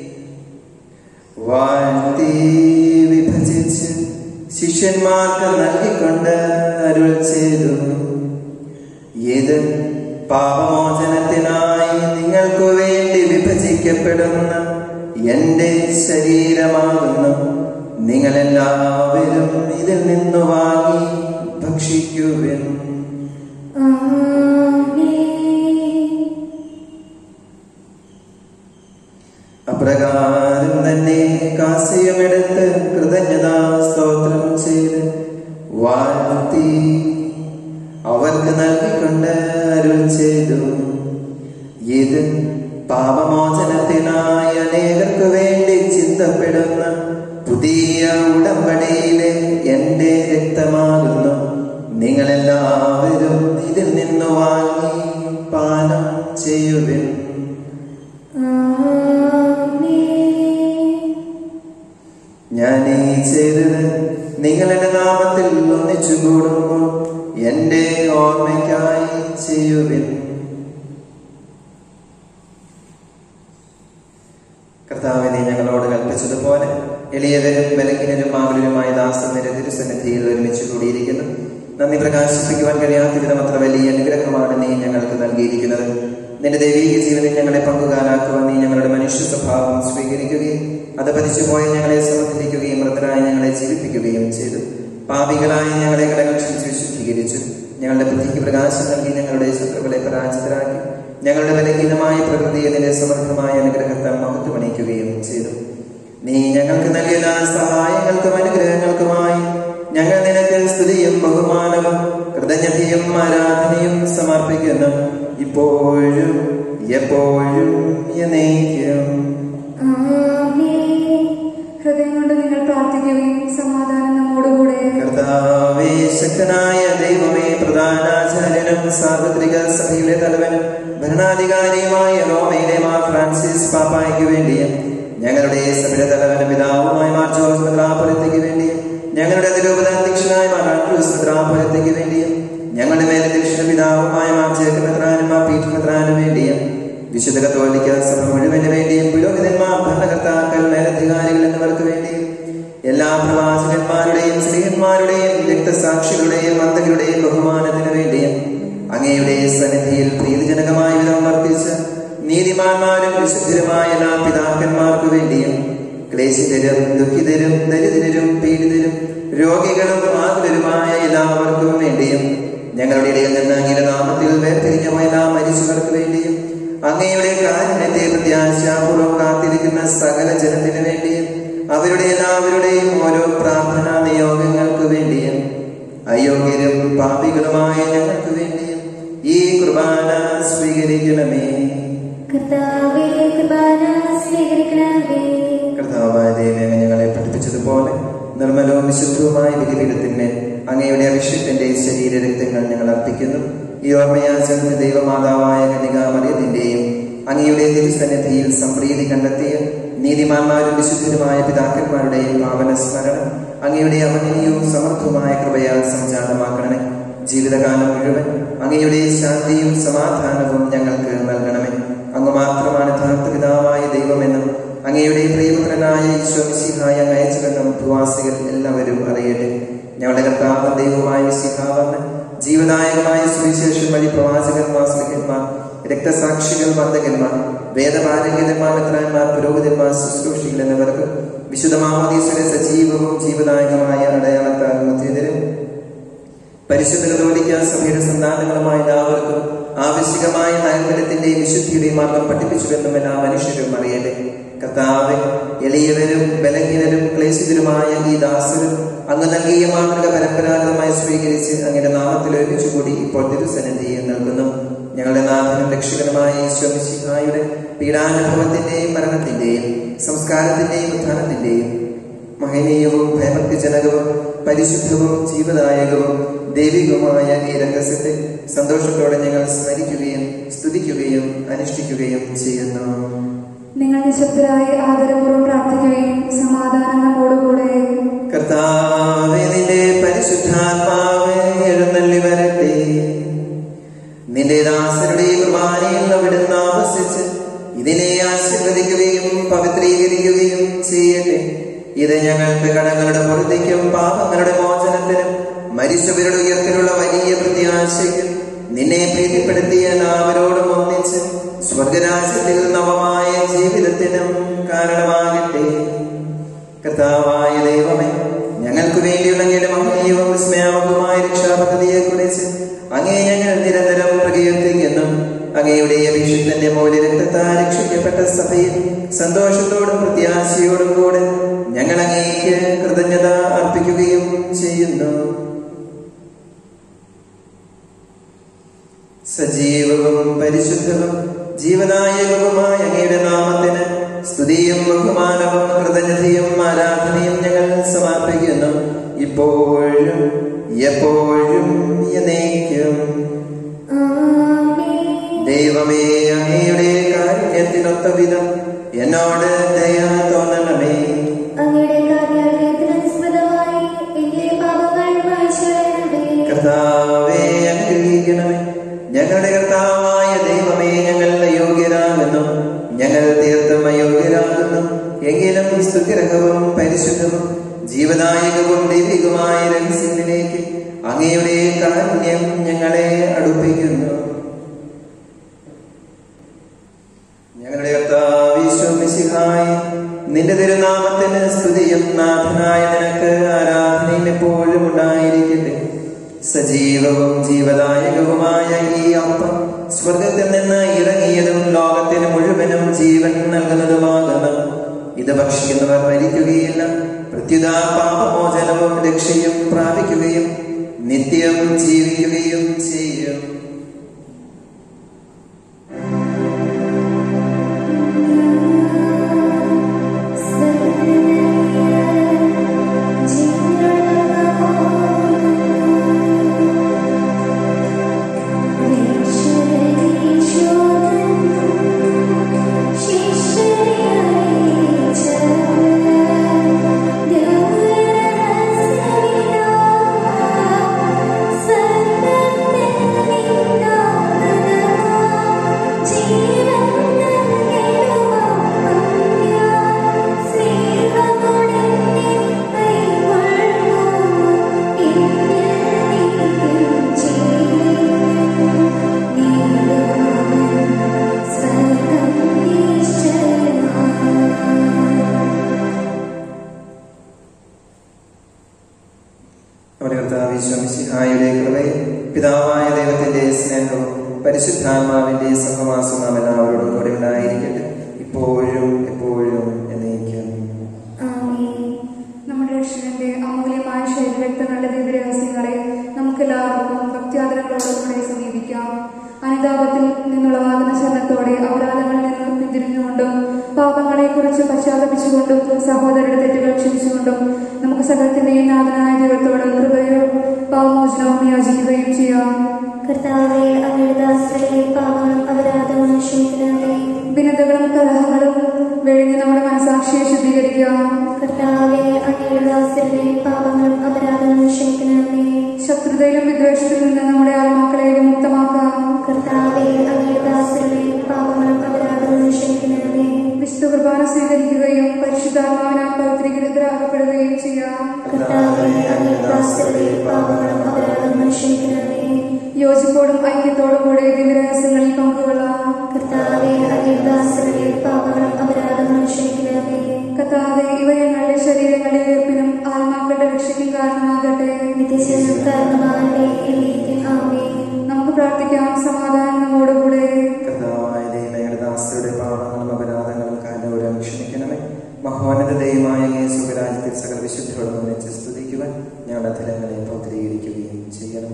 Speaker 1: വാഴ്ത്തി വിഭജിച്ച് ശിഷ്യന്മാർക്ക് നൽകിക്കൊണ്ട് അരുൾ ചെയ്തു ഇത് പാപമോചനത്തിനായി നിങ്ങൾക്കു വേണ്ടി വിഭജിക്കപ്പെടുന്ന എന്റെ ശരീരമാകുന്നു നിങ്ങളെല്ലാവരും ഇതിൽ നിന്ന് വാങ്ങി ഭക്ഷിക്കുവിൻ അപ്രകാരം തന്നെ കാസ്യമെടുത്ത് കൃതജ്ഞതാ സ്തോത്രം ചെയ്ത് വാഴ്ത്തി അവർക്ക് നൽകിക്കൊണ്ട് അരുൾ ചെയ്തു ഇത് പാപമോചനത്തിനായി അനേകർക്ക് വേണ്ടി ചിന്തപ്പെടുന്ന പുതിയ ഉടമ്പടിയിലെ എന്റെ രക്തമാകുന്നു നിങ്ങളെല്ലാവരും ഇതിൽ നിന്ന് വാങ്ങി പാനം ചെയ്യുവിൻ ഞാൻ ഈ ചെയ്തത് നിങ്ങളുടെ നാമത്തിൽ ഒന്നിച്ചു കൂടുമ്പോൾ എന്റെ ഓർമ്മയ്ക്കായി ചെയ്യുവിൻ കർത്താവിനെ ഞങ്ങളോട് കൽപ്പിച്ചതുപോലെ എളിയവരും ബലഹീനരും മാകുലരുമായ ദാസന്റെ തിരുസന്നിധിയിൽ ഒരുമിച്ച് കൂടിയിരിക്കുന്നു നന്ദി പ്രകാശിപ്പിക്കുവാൻ കഴിയാത്ത വിധം അത്ര വലിയ അനുഗ്രഹമാണ് നീ ഞങ്ങൾക്ക് നൽകിയിരിക്കുന്നത് നിന്റെ ദൈവീക ജീവനിൽ ഞങ്ങളെ പങ്കുകാരാക്കുവാൻ നീ ഞങ്ങളുടെ മനുഷ്യ സ്വഭാവം സ്വീകരിക്കുകയും അത് പതിച്ചുപോയ ഞങ്ങളെ സമർപ്പിക്കുകയും മൃതരായ ഞങ്ങളെ ജീവിപ്പിക്കുകയും ചെയ്തു പാപികളായ ഞങ്ങളെ കടകൾ ക്ഷണിച്ച് വിശുദ്ധീകരിച്ചു ഞങ്ങളുടെ ബുദ്ധിക്ക് പ്രകാശം നൽകി ഞങ്ങളുടെ ശത്രുക്കളെ പരാജിതരാക്കി ഞങ്ങളുടെ ബലഹീനമായ പ്രകൃതിയെ നിന്റെ സമർത്ഥമായ അനുഗ്രഹത്താൽ മഹത്വമണിക്കുകയും ചെയ്തു നീ ഞങ്ങൾക്ക് നൽകിയ എല്ലാ സഹായങ്ങൾക്കും അനുഗ്രഹങ്ങൾക്കുമായി ഞങ്ങൾ നിനക്ക് സ്തുതിയും ബഹുമാനവും കൃതജ്ഞതയും ആരാധനയും സമർപ്പിക്കുന്നു ഇപ്പോഴും എപ്പോഴും എന്നേക്കും
Speaker 3: ആമേൻ
Speaker 4: ഹൃദയം കൊണ്ട് നിങ്ങൾ പ്രാർത്ഥിക്കുകയും സമാധാനം നമ്മോടുകൂടെ
Speaker 1: കർത്താവേ ശക്തനായ ദൈവമേ പ്രധാനാചാര്യനും സാർവത്രിക സഭയുടെ തലവനും ഭരണാധികാരിയുമായ റോമയിലെ മാർ ഫ്രാൻസിസ് പാപ്പായ്ക്ക് വേണ്ടിയും ഞങ്ങളുടെ സഭയുടെ തലവനും പിതാവുമായ മാർ ജോർജ് മെത്രാപുരത്തേക്ക് വേണ്ടിയും ഞങ്ങളുടെ അതിരൂപത അധ്യക്ഷനായ മാർ ആൻഡ്രൂസ് മെത്രാപുരത്തേക്ക് വേണ്ടിയും ഞങ്ങളുടെ മേലധ്യക്ഷ പിതാവുമായ മാർ ജേക്കബ് മെത്രാനും മാർ പീറ്റർ മെത്രാനും വേണ്ടിയും വിശുദ്ധ കത്തോലിക്ക സഭ മുഴുവന് വേണ്ടിയും പുരോഹിതന്മാർ ഭരണകർത്താക്കൾ മേലധികാരികൾ എന്നിവർക്ക് വേണ്ടിയും എല്ലാ പ്രവാചകന്മാരുടെയും സ്ത്രീഹന്മാരുടെയും രക്തസാക്ഷികളുടെയും മന്ദകളുടെയും ബഹുമാനത്തിനു വേണ്ടിയും അങ്ങയുടെ സന്നിധിയിൽ പ്രീതിജനകമായ വിധം വർത്തിച്ച നീതിമാന്മാരും വിശുദ്ധരുമായ എല്ലാ പിതാക്കന്മാർക്കു വേണ്ടിയും ക്ലേശിതരും ദുഃഖിതരും ദരിദ്രരും പീഡിതരും രോഗികളും ആകുലരുമായ എല്ലാവർക്കും വേണ്ടിയും ഞങ്ങളുടെ ഇടയിൽ നിന്ന് അങ്ങയുടെ നാമത്തിൽ വേർപിരിഞ്ഞ എല്ലാ മരിച്ചവർക്ക് വേണ്ടിയും അങ്ങയുടെ കാരുണ്യത്തെ പ്രത്യാശാപൂർവ്വം കാത്തിരിക്കുന്ന സകല ജനത്തിനു വേണ്ടിയും അവരുടെ എല്ലാവരുടെയും ഓരോ പ്രാർത്ഥനാ നിയോഗങ്ങൾക്ക് വേണ്ടിയും അയോഗ്യരും പാപികളുമായ ഞങ്ങൾക്ക് വേണ്ടിയും ഈ കുർബാന സ്വീകരിക്കണമേ
Speaker 3: കർത്താവേ കൃപാന സ്വീകരിക്കണമേ
Speaker 1: കർത്താവായ ദൈവമേ അങ്ങ് ഞങ്ങളെ പഠിപ്പിച്ചതുപോലെ നിർമ്മലവും വിശുദ്ധവുമായ ബലിപീഠത്തിന്മേൽ അങ്ങയുടെ അഭിഷേകത്തിന്റെ ശരീര രക്തങ്ങൾ ഞങ്ങൾ അർപ്പിക്കുന്നു ഈ ഓർമ്മയാചരണ ദൈവമാതാവായ കനികാമറിയത്തിന്റെയും അങ്ങയുടെ തിരുസന്നിധിയിൽ സംപ്രീതി കണ്ടെത്തിയ നീതിമാന്മാരും വിശുദ്ധരുമായ പിതാക്കന്മാരുടെയും പാവന സ്മരണം അങ്ങയുടെ അവനീയവും സമർത്ഥവുമായ കൃപയാൽ സംജാതമാക്കണമേ ജീവിതകാലം മുഴുവൻ അങ്ങയുടെ ശാന്തിയും സമാധാനവും ഞങ്ങൾക്ക് നൽകണമേ അങ്ങ് മാത്രമാണ് യഥാർത്ഥ പിതാവായ ദൈവമെന്നും അങ്ങയുടെ പ്രിയപുത്രനായ ഈശോ മിശിഹായ അയച്ചുകെന്നും ഭൂവാസികൾ എല്ലാവരും അറിയട്ടെ ഞങ്ങളുടെ കർത്താവ് ദൈവമായ മിശിഹാവന്ന് ജീവദായകമായ സുവിശേഷം വഴി പ്രവാചകന്മാർ സ്ലിഹന്മാർ രക്തസാക്ഷികൾ മന്ദകന്മാർ വേദപാരംഗിതന്മാർ മെത്രാന്മാർ പുരോഹിതന്മാർ ശുശ്രൂഷികൾ എന്നിവർക്ക് വിശുദ്ധ മാമോദീശ്വര സജീവവും ജീവദായകമായ അടയാളത്താൽ മുദ്രിതരും പരിശുദ്ധ കത്തോലിക്ക സഭയുടെ സന്താനങ്ങളുമായ എല്ലാവർക്കും ആവശ്യകമായ നൈർമല്യത്തിന്റെയും വിശുദ്ധിയുടെയും മാർഗം പഠിപ്പിച്ചുവെന്നും എല്ലാ മനുഷ്യരും അറിയട്ടെ കർത്താവ് എളിയവരും ബലഹീനരും ക്ലേശിതരുമായ ഈ ദാസരും അങ്ങ് നൽകിയ മാതൃക പരമ്പരാഗതമായി സ്വീകരിച്ച് അങ്ങയുടെ നാമത്തിൽ ഒരുമിച്ചുകൂടി ഇപ്പോൾ തിരുസന്നിധിയിൽ നൽകുന്നു ഞങ്ങളുടെ നാഥനും രക്ഷകനുമായ ഈശ്വമിശിഹായുടെ പീഡാനുഭവത്തിന്റെയും മരണത്തിന്റെയും സംസ്കാരത്തിന്റെയും ഉത്ഥാനത്തിന്റെയും മഹനീയവും ഭയഭക്തിജനകവും പരിശുദ്ധവും ജീവദായകവും ദൈവികവുമായ ഈ രഹസ്യത്തെ സന്തോഷത്തോടെ ഞങ്ങൾ സ്മരിക്കുകയും സ്തുതിക്കുകയും അനുഷ്ഠിക്കുകയും ചെയ്യുന്നു
Speaker 4: നിങ്ങൾ നിശബ്ദരായി ആദരപൂർവ്വം പ്രാർത്ഥിക്കുകയും സമാധാനം നമ്മോടുകൂടെ
Speaker 1: കർത്താവേ നിന്റെ പരിശുദ്ധാത്മാവ് എഴുന്നള്ളി വരട്ടെ നിന്റെ ദാസരുടെ കുർബാനയിൽ അവിടുന്ന് ആവസിച്ച് ഇതിനെ ആശീർവദിക്കുകയും പവിത്രീകരിക്കുകയും ചെയ്യട്ടെ ഇത് ഞങ്ങൾക്ക് കടങ്ങളുടെ പൊറുതിക്കും പാപങ്ങളുടെ മോചനത്തിനും മരിച്ചവരുടെ ഉയർത്തിലുള്ള വലിയ പ്രത്യാശയ്ക്കും നിന്നെ പ്രീതിപ്പെടുത്തിയ എല്ലാവരോടും ഒന്നിച്ച് സ്വർഗരാജ്യത്തിൽ നവമായ ജീവിതത്തിനും കാരണമാകട്ടെ കർത്താവായ ദൈവമേ ഞങ്ങൾക്ക് വേണ്ടിയുള്ള അങ്ങയുടെ മഹനീയവും വിസ്മയാമകമായ രക്ഷാപദ്ധതിയെ കുറിച്ച് അങ്ങേ ഞങ്ങൾ നിരന്തരം പ്രകീർത്തിക്കുന്നു അങ്ങയുടെ അഭിഷിക്തന്റെ മൂല്യ രക്തത്താൽ രക്ഷിക്കപ്പെട്ട സഭയിൽ സന്തോഷത്തോടും പ്രത്യാശയോടും കൂടെ ഞങ്ങൾ അങ്ങേക്ക് കൃതജ്ഞത അർപ്പിക്കുകയും ചെയ്യുന്നു സജീവവും പരിശുദ്ധവും ജീവനായകവുമായ അങ്ങയുടെ നാമത്തിന് സ്തുതിയും ബഹുമാനവും കൃതജ്ഞതയും ആരാധനയും ഞങ്ങൾ സമർപ്പിക്കുന്നു ഇപ്പോഴും എപ്പോഴും എന്നേക്കും
Speaker 3: ആമേൻ
Speaker 1: ദൈവമേ അങ്ങയുടെ കാരുണ്യത്തിനൊത്ത വിധം എന്നോട് ദയ തോന്നണമേ
Speaker 3: അങ്ങയുടെ കാരുണ്യത്തിനനുസൃതമായി എന്റെ പാപങ്ങൾ മായ്ച്ചുകളയണമേ.
Speaker 1: കർത്താവേ അനുഗ്രഹിക്കണമേ ഞങ്ങളുടെ കർത്താവായ ദൈവമേ ഞങ്ങൾ അയോഗ്യരാകുന്നു ഞങ്ങൾ തീർത്തും അയോഗ്യരാകുന്നു എങ്കിലും സ്തുതിരഹവും പരിശുദ്ധവും ജീവദായകവും ദൈവികമായ രഹസ്യത്തിലേക്ക് അങ്ങയുടെ കാരുണ്യം ഞങ്ങളെ അടുപ്പിക്കുന്നു റൂഹായി നിന്റെ തിരുനാമത്തിന് സ്തുതിയും നാഥനായ നിനക്ക് ആരാധനയും എപ്പോഴും ഉണ്ടായിരിക്കട്ടെ സജീവവും ജീവദായകവുമായ ഈ അപ്പം സ്വർഗത്തിൽ നിന്ന് ഇറങ്ങിയതും ലോകത്തിന് മുഴുവനും ജീവൻ നൽകുന്നതുമാകുന്നു ഇത് ഭക്ഷിക്കുന്നവർ മരിക്കുകയില്ല പ്രത്യുത പാപമോചനവും രക്ഷയും പ്രാപിക്കുകയും നിത്യം ജീവിക്കുകയും ചെയ്യും നമ്മുടെ കർത്താവ് ഈശോമിശിഹായുടെ കൃപയും പിതാവായ ദൈവത്തിന്റെ സ്നേഹവും പരിശുദ്ധാത്മാവിന്റെ സഹവാസവും നാം എല്ലാവരോടും കൂടെ ഉണ്ടായിരിക്കട്ടെ ഇപ്പോഴും എപ്പോഴും എന്നേക്കും
Speaker 4: നമ്മുടെ രക്ഷകന്റെ അമൂല്യമായ ശരീരരക്തങ്ങളുടെ ദിവ്യരഹസ്യങ്ങളെ നമുക്കെല്ലാവർക്കും ഭക്ത്യാദരങ്ങളോടുകൂടെ സമീപിക്കാം അനുതാപത്തിൽ നിന്നുളവാകുന്ന ശരണത്തോടെ അപരാധങ്ങളിൽ നിന്ന് പിന്തിരിഞ്ഞുകൊണ്ടും പാപങ്ങളെ കുറിച്ച് പശ്ചാത്തപിച്ചുകൊണ്ടും സഹോദരരുടെ തെറ്റുകൾ ക്ഷമിച്ചുകൊണ്ടും നമുക്ക് സകലത്തിന്റെയും നാഥനായ ദൈവത്തോട് കൃപയോ പാവമോചനവും യാചിക്കുകയും ചെയ്യാം
Speaker 3: കർത്താവെ അങ്ങയുടെ ദാസരുടെ പാപങ്ങളും അപരാധങ്ങളും ക്ഷമിക്കണമേ
Speaker 4: ഭിന്നതകളും കലഹങ്ങളും വെഴിഞ്ഞ് നമ്മുടെ മനസാക്ഷിയെ ശുദ്ധീകരിക്കാം
Speaker 3: കർത്താവെ അങ്ങയുടെ ദാസരുടെ പാപങ്ങളും അപരാധങ്ങളും ക്ഷമിക്കണമേ
Speaker 4: ശത്രുതയിലും വിദ്വേഷത്തിൽ നിന്ന് നമ്മുടെ ആത്മാക്കളെ വിമുക്തമാക്കാം
Speaker 3: കർത്താവെ അങ്ങയുടെ ദാസരുടെ പാപങ്ങളും അപരാധങ്ങളും ക്ഷമിക്കണമേ
Speaker 4: വിശുദ്ധ കുർബാന സ്വീകരിക്കുകയും പരിശുദ്ധാത്മാവിനാൽ പവിത്രീകൃതരാകപ്പെടുകയും ചെയ്യാം
Speaker 3: കർത്താവെ അങ്ങയുടെ ദാസരുടെ പാപങ്ങളും അപരാധങ്ങളും ക്ഷമിക്കണമേ
Speaker 4: യോജിപ്പോടും ഐക്യത്തോടും കൂടെ ദിവ്യരഹസ്യങ്ങളിൽ പങ്കുകൊള്ളാം
Speaker 3: കർത്താവെ അങ്ങയുടെ ദാസരുടെ പാപങ്ങളും അപരാധങ്ങളും ക്ഷമിക്കണമേ
Speaker 4: കർത്താവെ ഇവ ഞങ്ങളുടെ ശരീരങ്ങളുടെ ഉയർപ്പിനും ആത്മാക്കളുടെ രക്ഷയ്ക്കും കാരണമാകട്ടെ
Speaker 3: നിത്യജനം കാരണമാകട്ടെ എന്നേക്കും ആമേൻ
Speaker 4: നമുക്ക് പ്രാർത്ഥിക്കാം സമാധാനം നമ്മോടുകൂടെ
Speaker 1: കർത്താവായ ദൈവങ്ങളുടെ ദാസരുടെ പാപങ്ങളും അപരാധങ്ങളും കാരണവരും ക്ഷമിക്കണമേ മഹോന്നത ദൈവമായ സുഖരാജ്യത്തിൽ സകല വിശുദ്ധരോടും ഒന്നിച്ച് സ്തുതിക്കുവാൻ ഞങ്ങളുടെ ഫലങ്ങളെ പൗത്രീകരിക്കുകയും ചെയ്യണം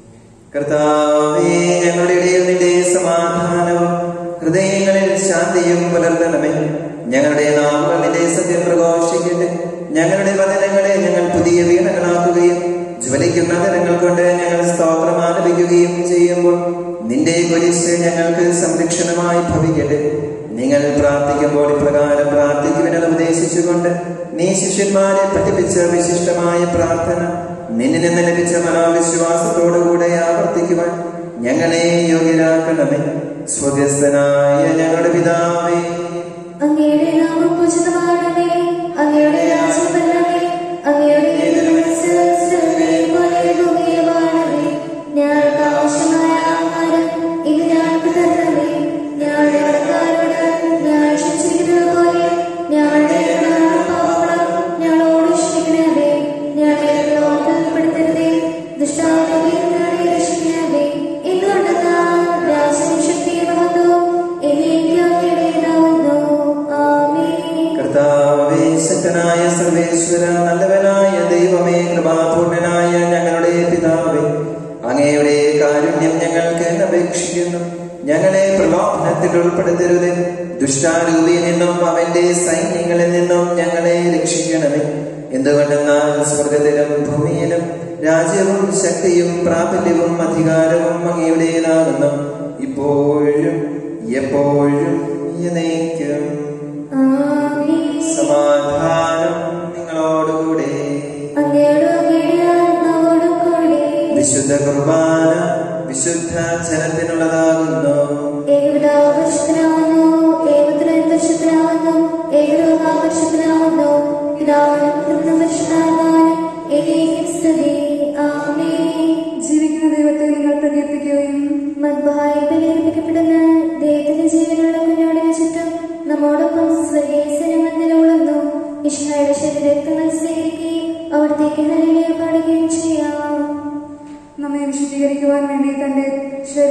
Speaker 1: കർത്താവേ ഞങ്ങളുടെ ഇടയിൽ നിന്റെ സമാധാനവും ഹൃദയങ്ങളിൽ ശാന്തിയും പുലർത്തണമേ ഞങ്ങളുടെ നാമങ്ങൾ നിന്റെ സത്യം പ്രഘോഷിക്കട്ടെ ഞങ്ങളുടെ വചനങ്ങളെ ഞങ്ങൾ പുതിയ വീണകളാക്കുകയും ജ്വലിക്കുന്ന തരങ്ങൾ കൊണ്ട് ഞങ്ങൾ സ്തോത്രം ആലപിക്കുകയും ചെയ്യുമ്പോൾ നിന്റെ കുരിശ് ഞങ്ങൾക്ക് സംരക്ഷണമായി ഭവിക്കട്ടെ നിങ്ങൾ പ്രാർത്ഥിക്കുമ്പോൾ ഇപ്രകാരം പ്രാർത്ഥിക്കുവിനെന്ന് ഉപദേശിച്ചുകൊണ്ട് നീ ശിഷ്യന്മാരെ പഠിപ്പിച്ച വിശിഷ്ടമായ പ്രാർത്ഥന നിന്നിൽ നിന്ന് ലഭിച്ച മനോവിശ്വാസത്തോടുകൂടെ ആവർത്തിക്കുവാൻ ഞങ്ങളെ യോഗ്യരാക്കണമേ സ്വഗ്രസ്തനായ ഞങ്ങളുടെ പിതാവേ
Speaker 3: അങ്ങയുടെ നാമം പൂജിതമാകണമേ അങ്ങയുടെ രാജ്യം വരണമേ അങ്ങയുടെ തിരുമനസ്സ് സ്വർഗ്ഗത്തിലെ പോലെ ഭൂമിയിലുമാകണമേ ഞങ്ങൾക്ക് ആവശ്യമായ ആഹാരം ഇന്ന് ഞങ്ങൾക്ക് തരണമേ ഞങ്ങളുടെ കടക്കാരോട് ഞങ്ങൾ ക്ഷമിച്ചിരിക്കുന്നത് പോലെ ഞങ്ങളുടെ കടങ്ങളും പാപങ്ങളും ഞങ്ങളോട് ക്ഷമിക്കണമേ ഞങ്ങളെ ലോകപ്പെടുത്തരുതേ ദുഷ്ടാവിനെ ഞങ്ങളെ രക്ഷിക്കണമേ എന്തുകൊണ്ടെന്നാൽ രാജ്യവും ശക്തിയും മഹത്വവും എന്നേക്കും അങ്ങയുടേതാവുന്നു ആമേൻ
Speaker 1: കർത്താവേ ശക്തനായ സർവേശ്വര നല്ലവനായ ദൈവമേ കൃപാപൂർണനായ ഞങ്ങളുടെ പിതാവേ അങ്ങയുടെ കാരുണ്യം ഞങ്ങൾക്ക് അപേക്ഷിക്കുന്നു ഞങ്ങളെ പ്രലോഭനത്തിൽ ഉൾപ്പെടുത്തരുത് ദുഷ്ടാരൂപിയിൽ നിന്നും അവന്റെ സൈന്യങ്ങളിൽ നിന്നും ഞങ്ങളെ രക്ഷിക്കണമേ എന്തുകൊണ്ടെന്നാൽ സ്വർഗത്തിലും ഭൂമിയിലും രാജ്യവും ശക്തിയും പ്രാബല്യവും അധികാരവും അങ്ങയുടേതാകുന്നു ഇപ്പോഴും എപ്പോഴും എന്നേക്കും
Speaker 3: ആമേൻ
Speaker 1: സമാധാനം നിങ്ങളോടുകൂടെ
Speaker 3: അങ്ങയോടും അങ്ങയുടെ ആത്മാവോടും കൂടെ
Speaker 1: വിശുദ്ധ കുർബാന വിശുദ്ധ ജനത്തിനുള്ളതാകുന്നു
Speaker 3: ഏകപിതാപരിശുദ്ധനാവുന്നു ഏകപുത്രപരിശുദ്ധനാവുന്നു ഏകരോഗാപരിശുദ്ധനാവുന്നു പിതാവിനും പുത്രനും പരിശുദ്ധാത്മാവിനും എന്നേക്കും സ്തുതി ആമേൻ
Speaker 4: ജീവിക്കുന്ന ദൈവത്തെ നിങ്ങൾ പ്രകീർത്തിക്കുകയും
Speaker 3: മദ്ബായിൽ പ്രകീർത്തിക്കപ്പെടുന്ന ദൈവത്തിന്റെ ജീവനുള്ള കുഞ്ഞോടിന് ചുറ്റും നമ്മോടൊപ്പം സ്വർഗീയ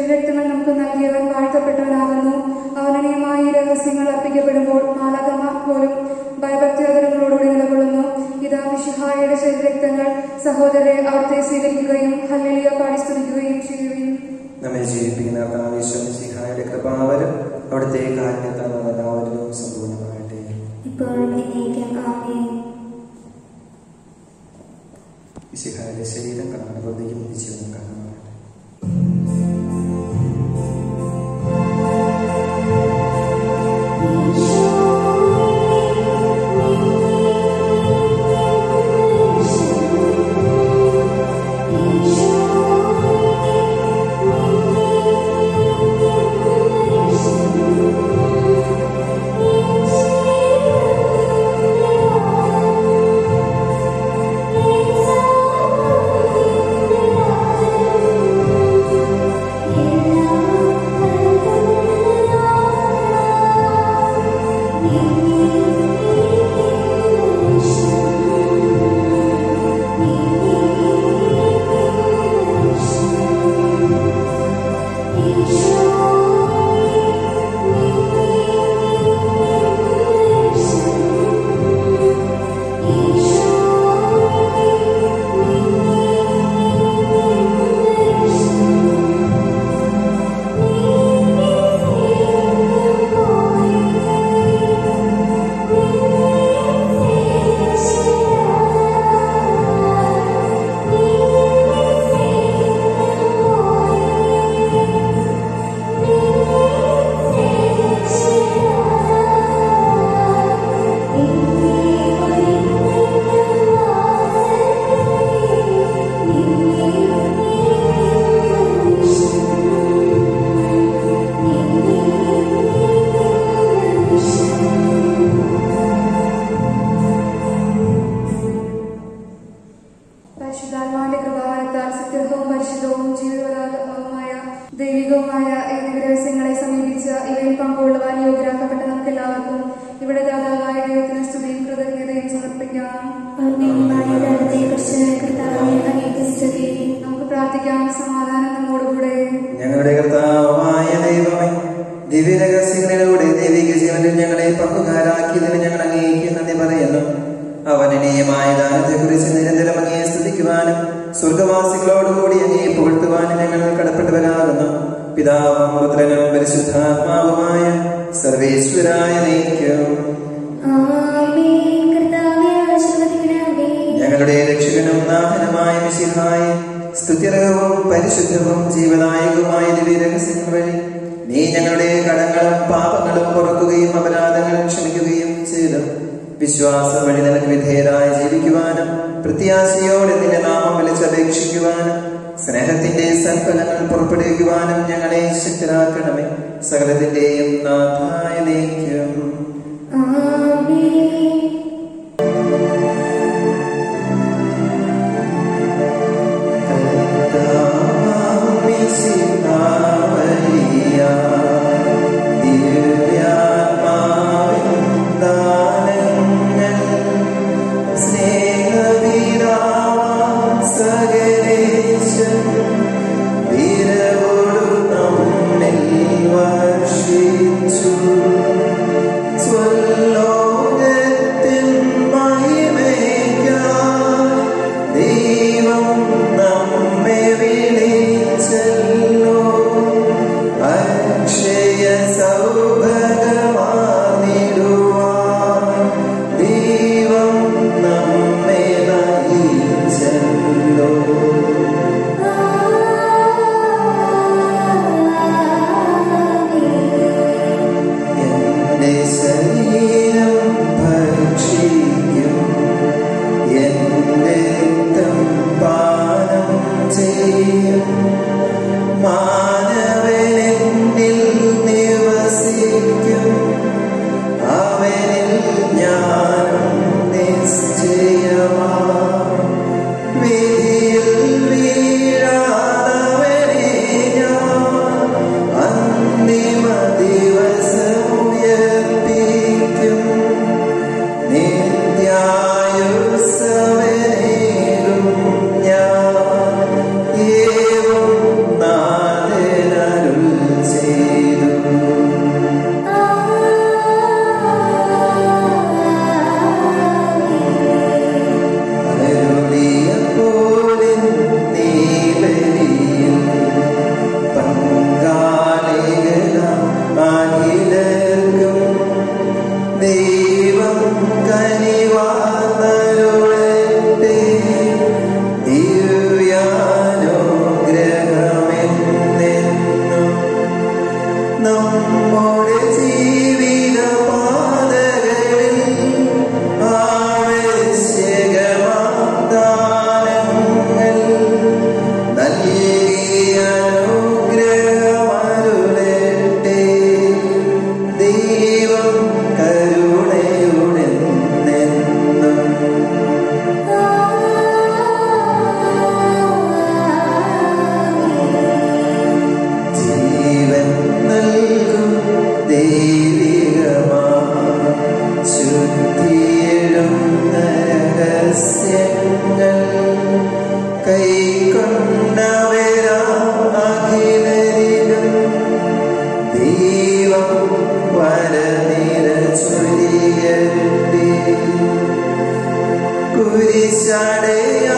Speaker 4: ശരീരരക്തങ്ങൾ നമുക്ക് നൽകിയവൻ വാഴ്ത്തപ്പെട്ടവനാകുന്നു അവനീയമായി രഹസ്യങ്ങൾ അർപ്പിക്കപ്പെടുമ്പോൾ മാലാകമാർ പോലും ഭയഭക്തിയാദരങ്ങളോടുകൂടി നിലകൊള്ളുന്നു ഇതാ മിഷിഹായുടെ ശരീരരക്തങ്ങൾ സഹോദരരെ അവിടുത്തെ സ്വീകരിക്കുകയും ഹല്ലേലൂയ പാടി സ്തുതിക്കുകയും ചെയ്യുകയും
Speaker 1: നമ്മെ ജീവിപ്പിക്കുന്ന കർത്താവിശ്വസിഹായുടെ കൃപാവരം അവിടുത്തെ കാരണത്താൽ എല്ലാവരും സമ്പൂർണ്ണമാകട്ടെ
Speaker 3: ഇപ്പോഴും എന്നേക്കും ആമേൻ
Speaker 1: വിശിഹായുടെ ശരീരം കാണുന്ന ഹൃദയം നിശ്ചയം കാണുന്നതാണ്
Speaker 4: പരിശുദ്ധാത്മാവിന്റെ കൃപാവരത്താൽ സത്യർഹവും പരിശുദ്ധവും ജീവിതപരാധവുമായ ദൈവികവുമായ ഏതൊരു രഹസ്യങ്ങളെ സമീപിച്ച് ഇവയിൽ പങ്കുകൊള്ളുവാൻ യോഗ്യരാക്കപ്പെട്ട നമുക്ക് എല്ലാവർക്കും ഇവിടെ ദാതാവായ ദൈവത്തിന് സ്തുതിയും കൃതജ്ഞതയും സമർപ്പിക്കാം
Speaker 3: ഓർമ്മയുമായ ദൈവത്തെക്കുറിച്ച് കർത്താവിനെ അങ്ങേക്ക് സ്തുതി
Speaker 4: നമുക്ക് പ്രാർത്ഥിക്കാം സമാധാനം നമ്മോടുകൂടെ
Speaker 1: ഞങ്ങളുടെ കർത്താവായ ദൈവമേ ദിവ്യരഹസ്യങ്ങളിലൂടെ ദൈവിക ജീവനിൽ ഞങ്ങളെ പങ്കുകാരാക്കിയതിന് ഞങ്ങൾ അങ്ങേക്ക് നന്ദി പറയുന്നു അവനനീയമായ ദാനത്തെക്കുറിച്ച് നിരന്തരം അങ്ങയെ സ്തുതിക്കുവാനും സ്വർഗവാസികളോടുകൂടി അങ്ങയെ പുകഴ്ത്തുവാനും ഞങ്ങൾ കടപ്പെട്ടവരാകുന്നു പിതാവും പുത്രനും പരിശുദ്ധാത്മാവുമായ സർവേശ്വരായ നയിക്കും
Speaker 3: ആമേൻ കർത്താവെ ആശീർവദിക്കണമേ
Speaker 1: ഞങ്ങളുടെ രക്ഷകനും നാഥനുമായ മിശിഹായ സ്തുത്യർഹവും പരിശുദ്ധവും ജീവദായകവുമായ ദിവ്യരഹസ്യങ്ങൾ വഴി നീ ഞങ്ങളുടെ കടങ്ങളും പാപങ്ങളും പൊറുക്കുകയും അപരാധങ്ങൾ ക്ഷമിക്കുകയും ചെയ്തു വിശ്വാസം വഴി നിനക്ക് വിധേയരായി ജീവിക്കുവാനും പ്രത്യാശയോടെ നിന്റെ നാമം വിളിച്ചപേക്ഷിക്കുവാനും സ്നേഹത്തിന്റെ സൽഫലങ്ങൾ പുറപ്പെടുവിക്കുവാനും ഞങ്ങളെ ശക്തരാക്കണമേ സകലത്തിന്റെയും നാഥായ നയിക്കും
Speaker 3: ആമേൻ
Speaker 1: വർഷിച്ചു സ്വല്ലോക കനിവാർന്നരുളട്ടെ ദിവ്യാനുഗ്രഹമെന്നെന്നും നമ്മുടെ ജീവിത പാതകളിൽ ആവശ്യകമാദാനങ്ങൾ നൽകി അനുഗ്രഹമരുളട്ടെ ദൈവം കരുണയുടെ നിന്നും ജീവൻ നൽകും ദൈവികമാ ശുദ്ധിയിടും രഹസ്യങ്ങൾ കൈക്കൊണ്ടവരാ അഖിലരിലും ദൈവം വരനിര ചൊരിയട്ടെ കുരിശടയ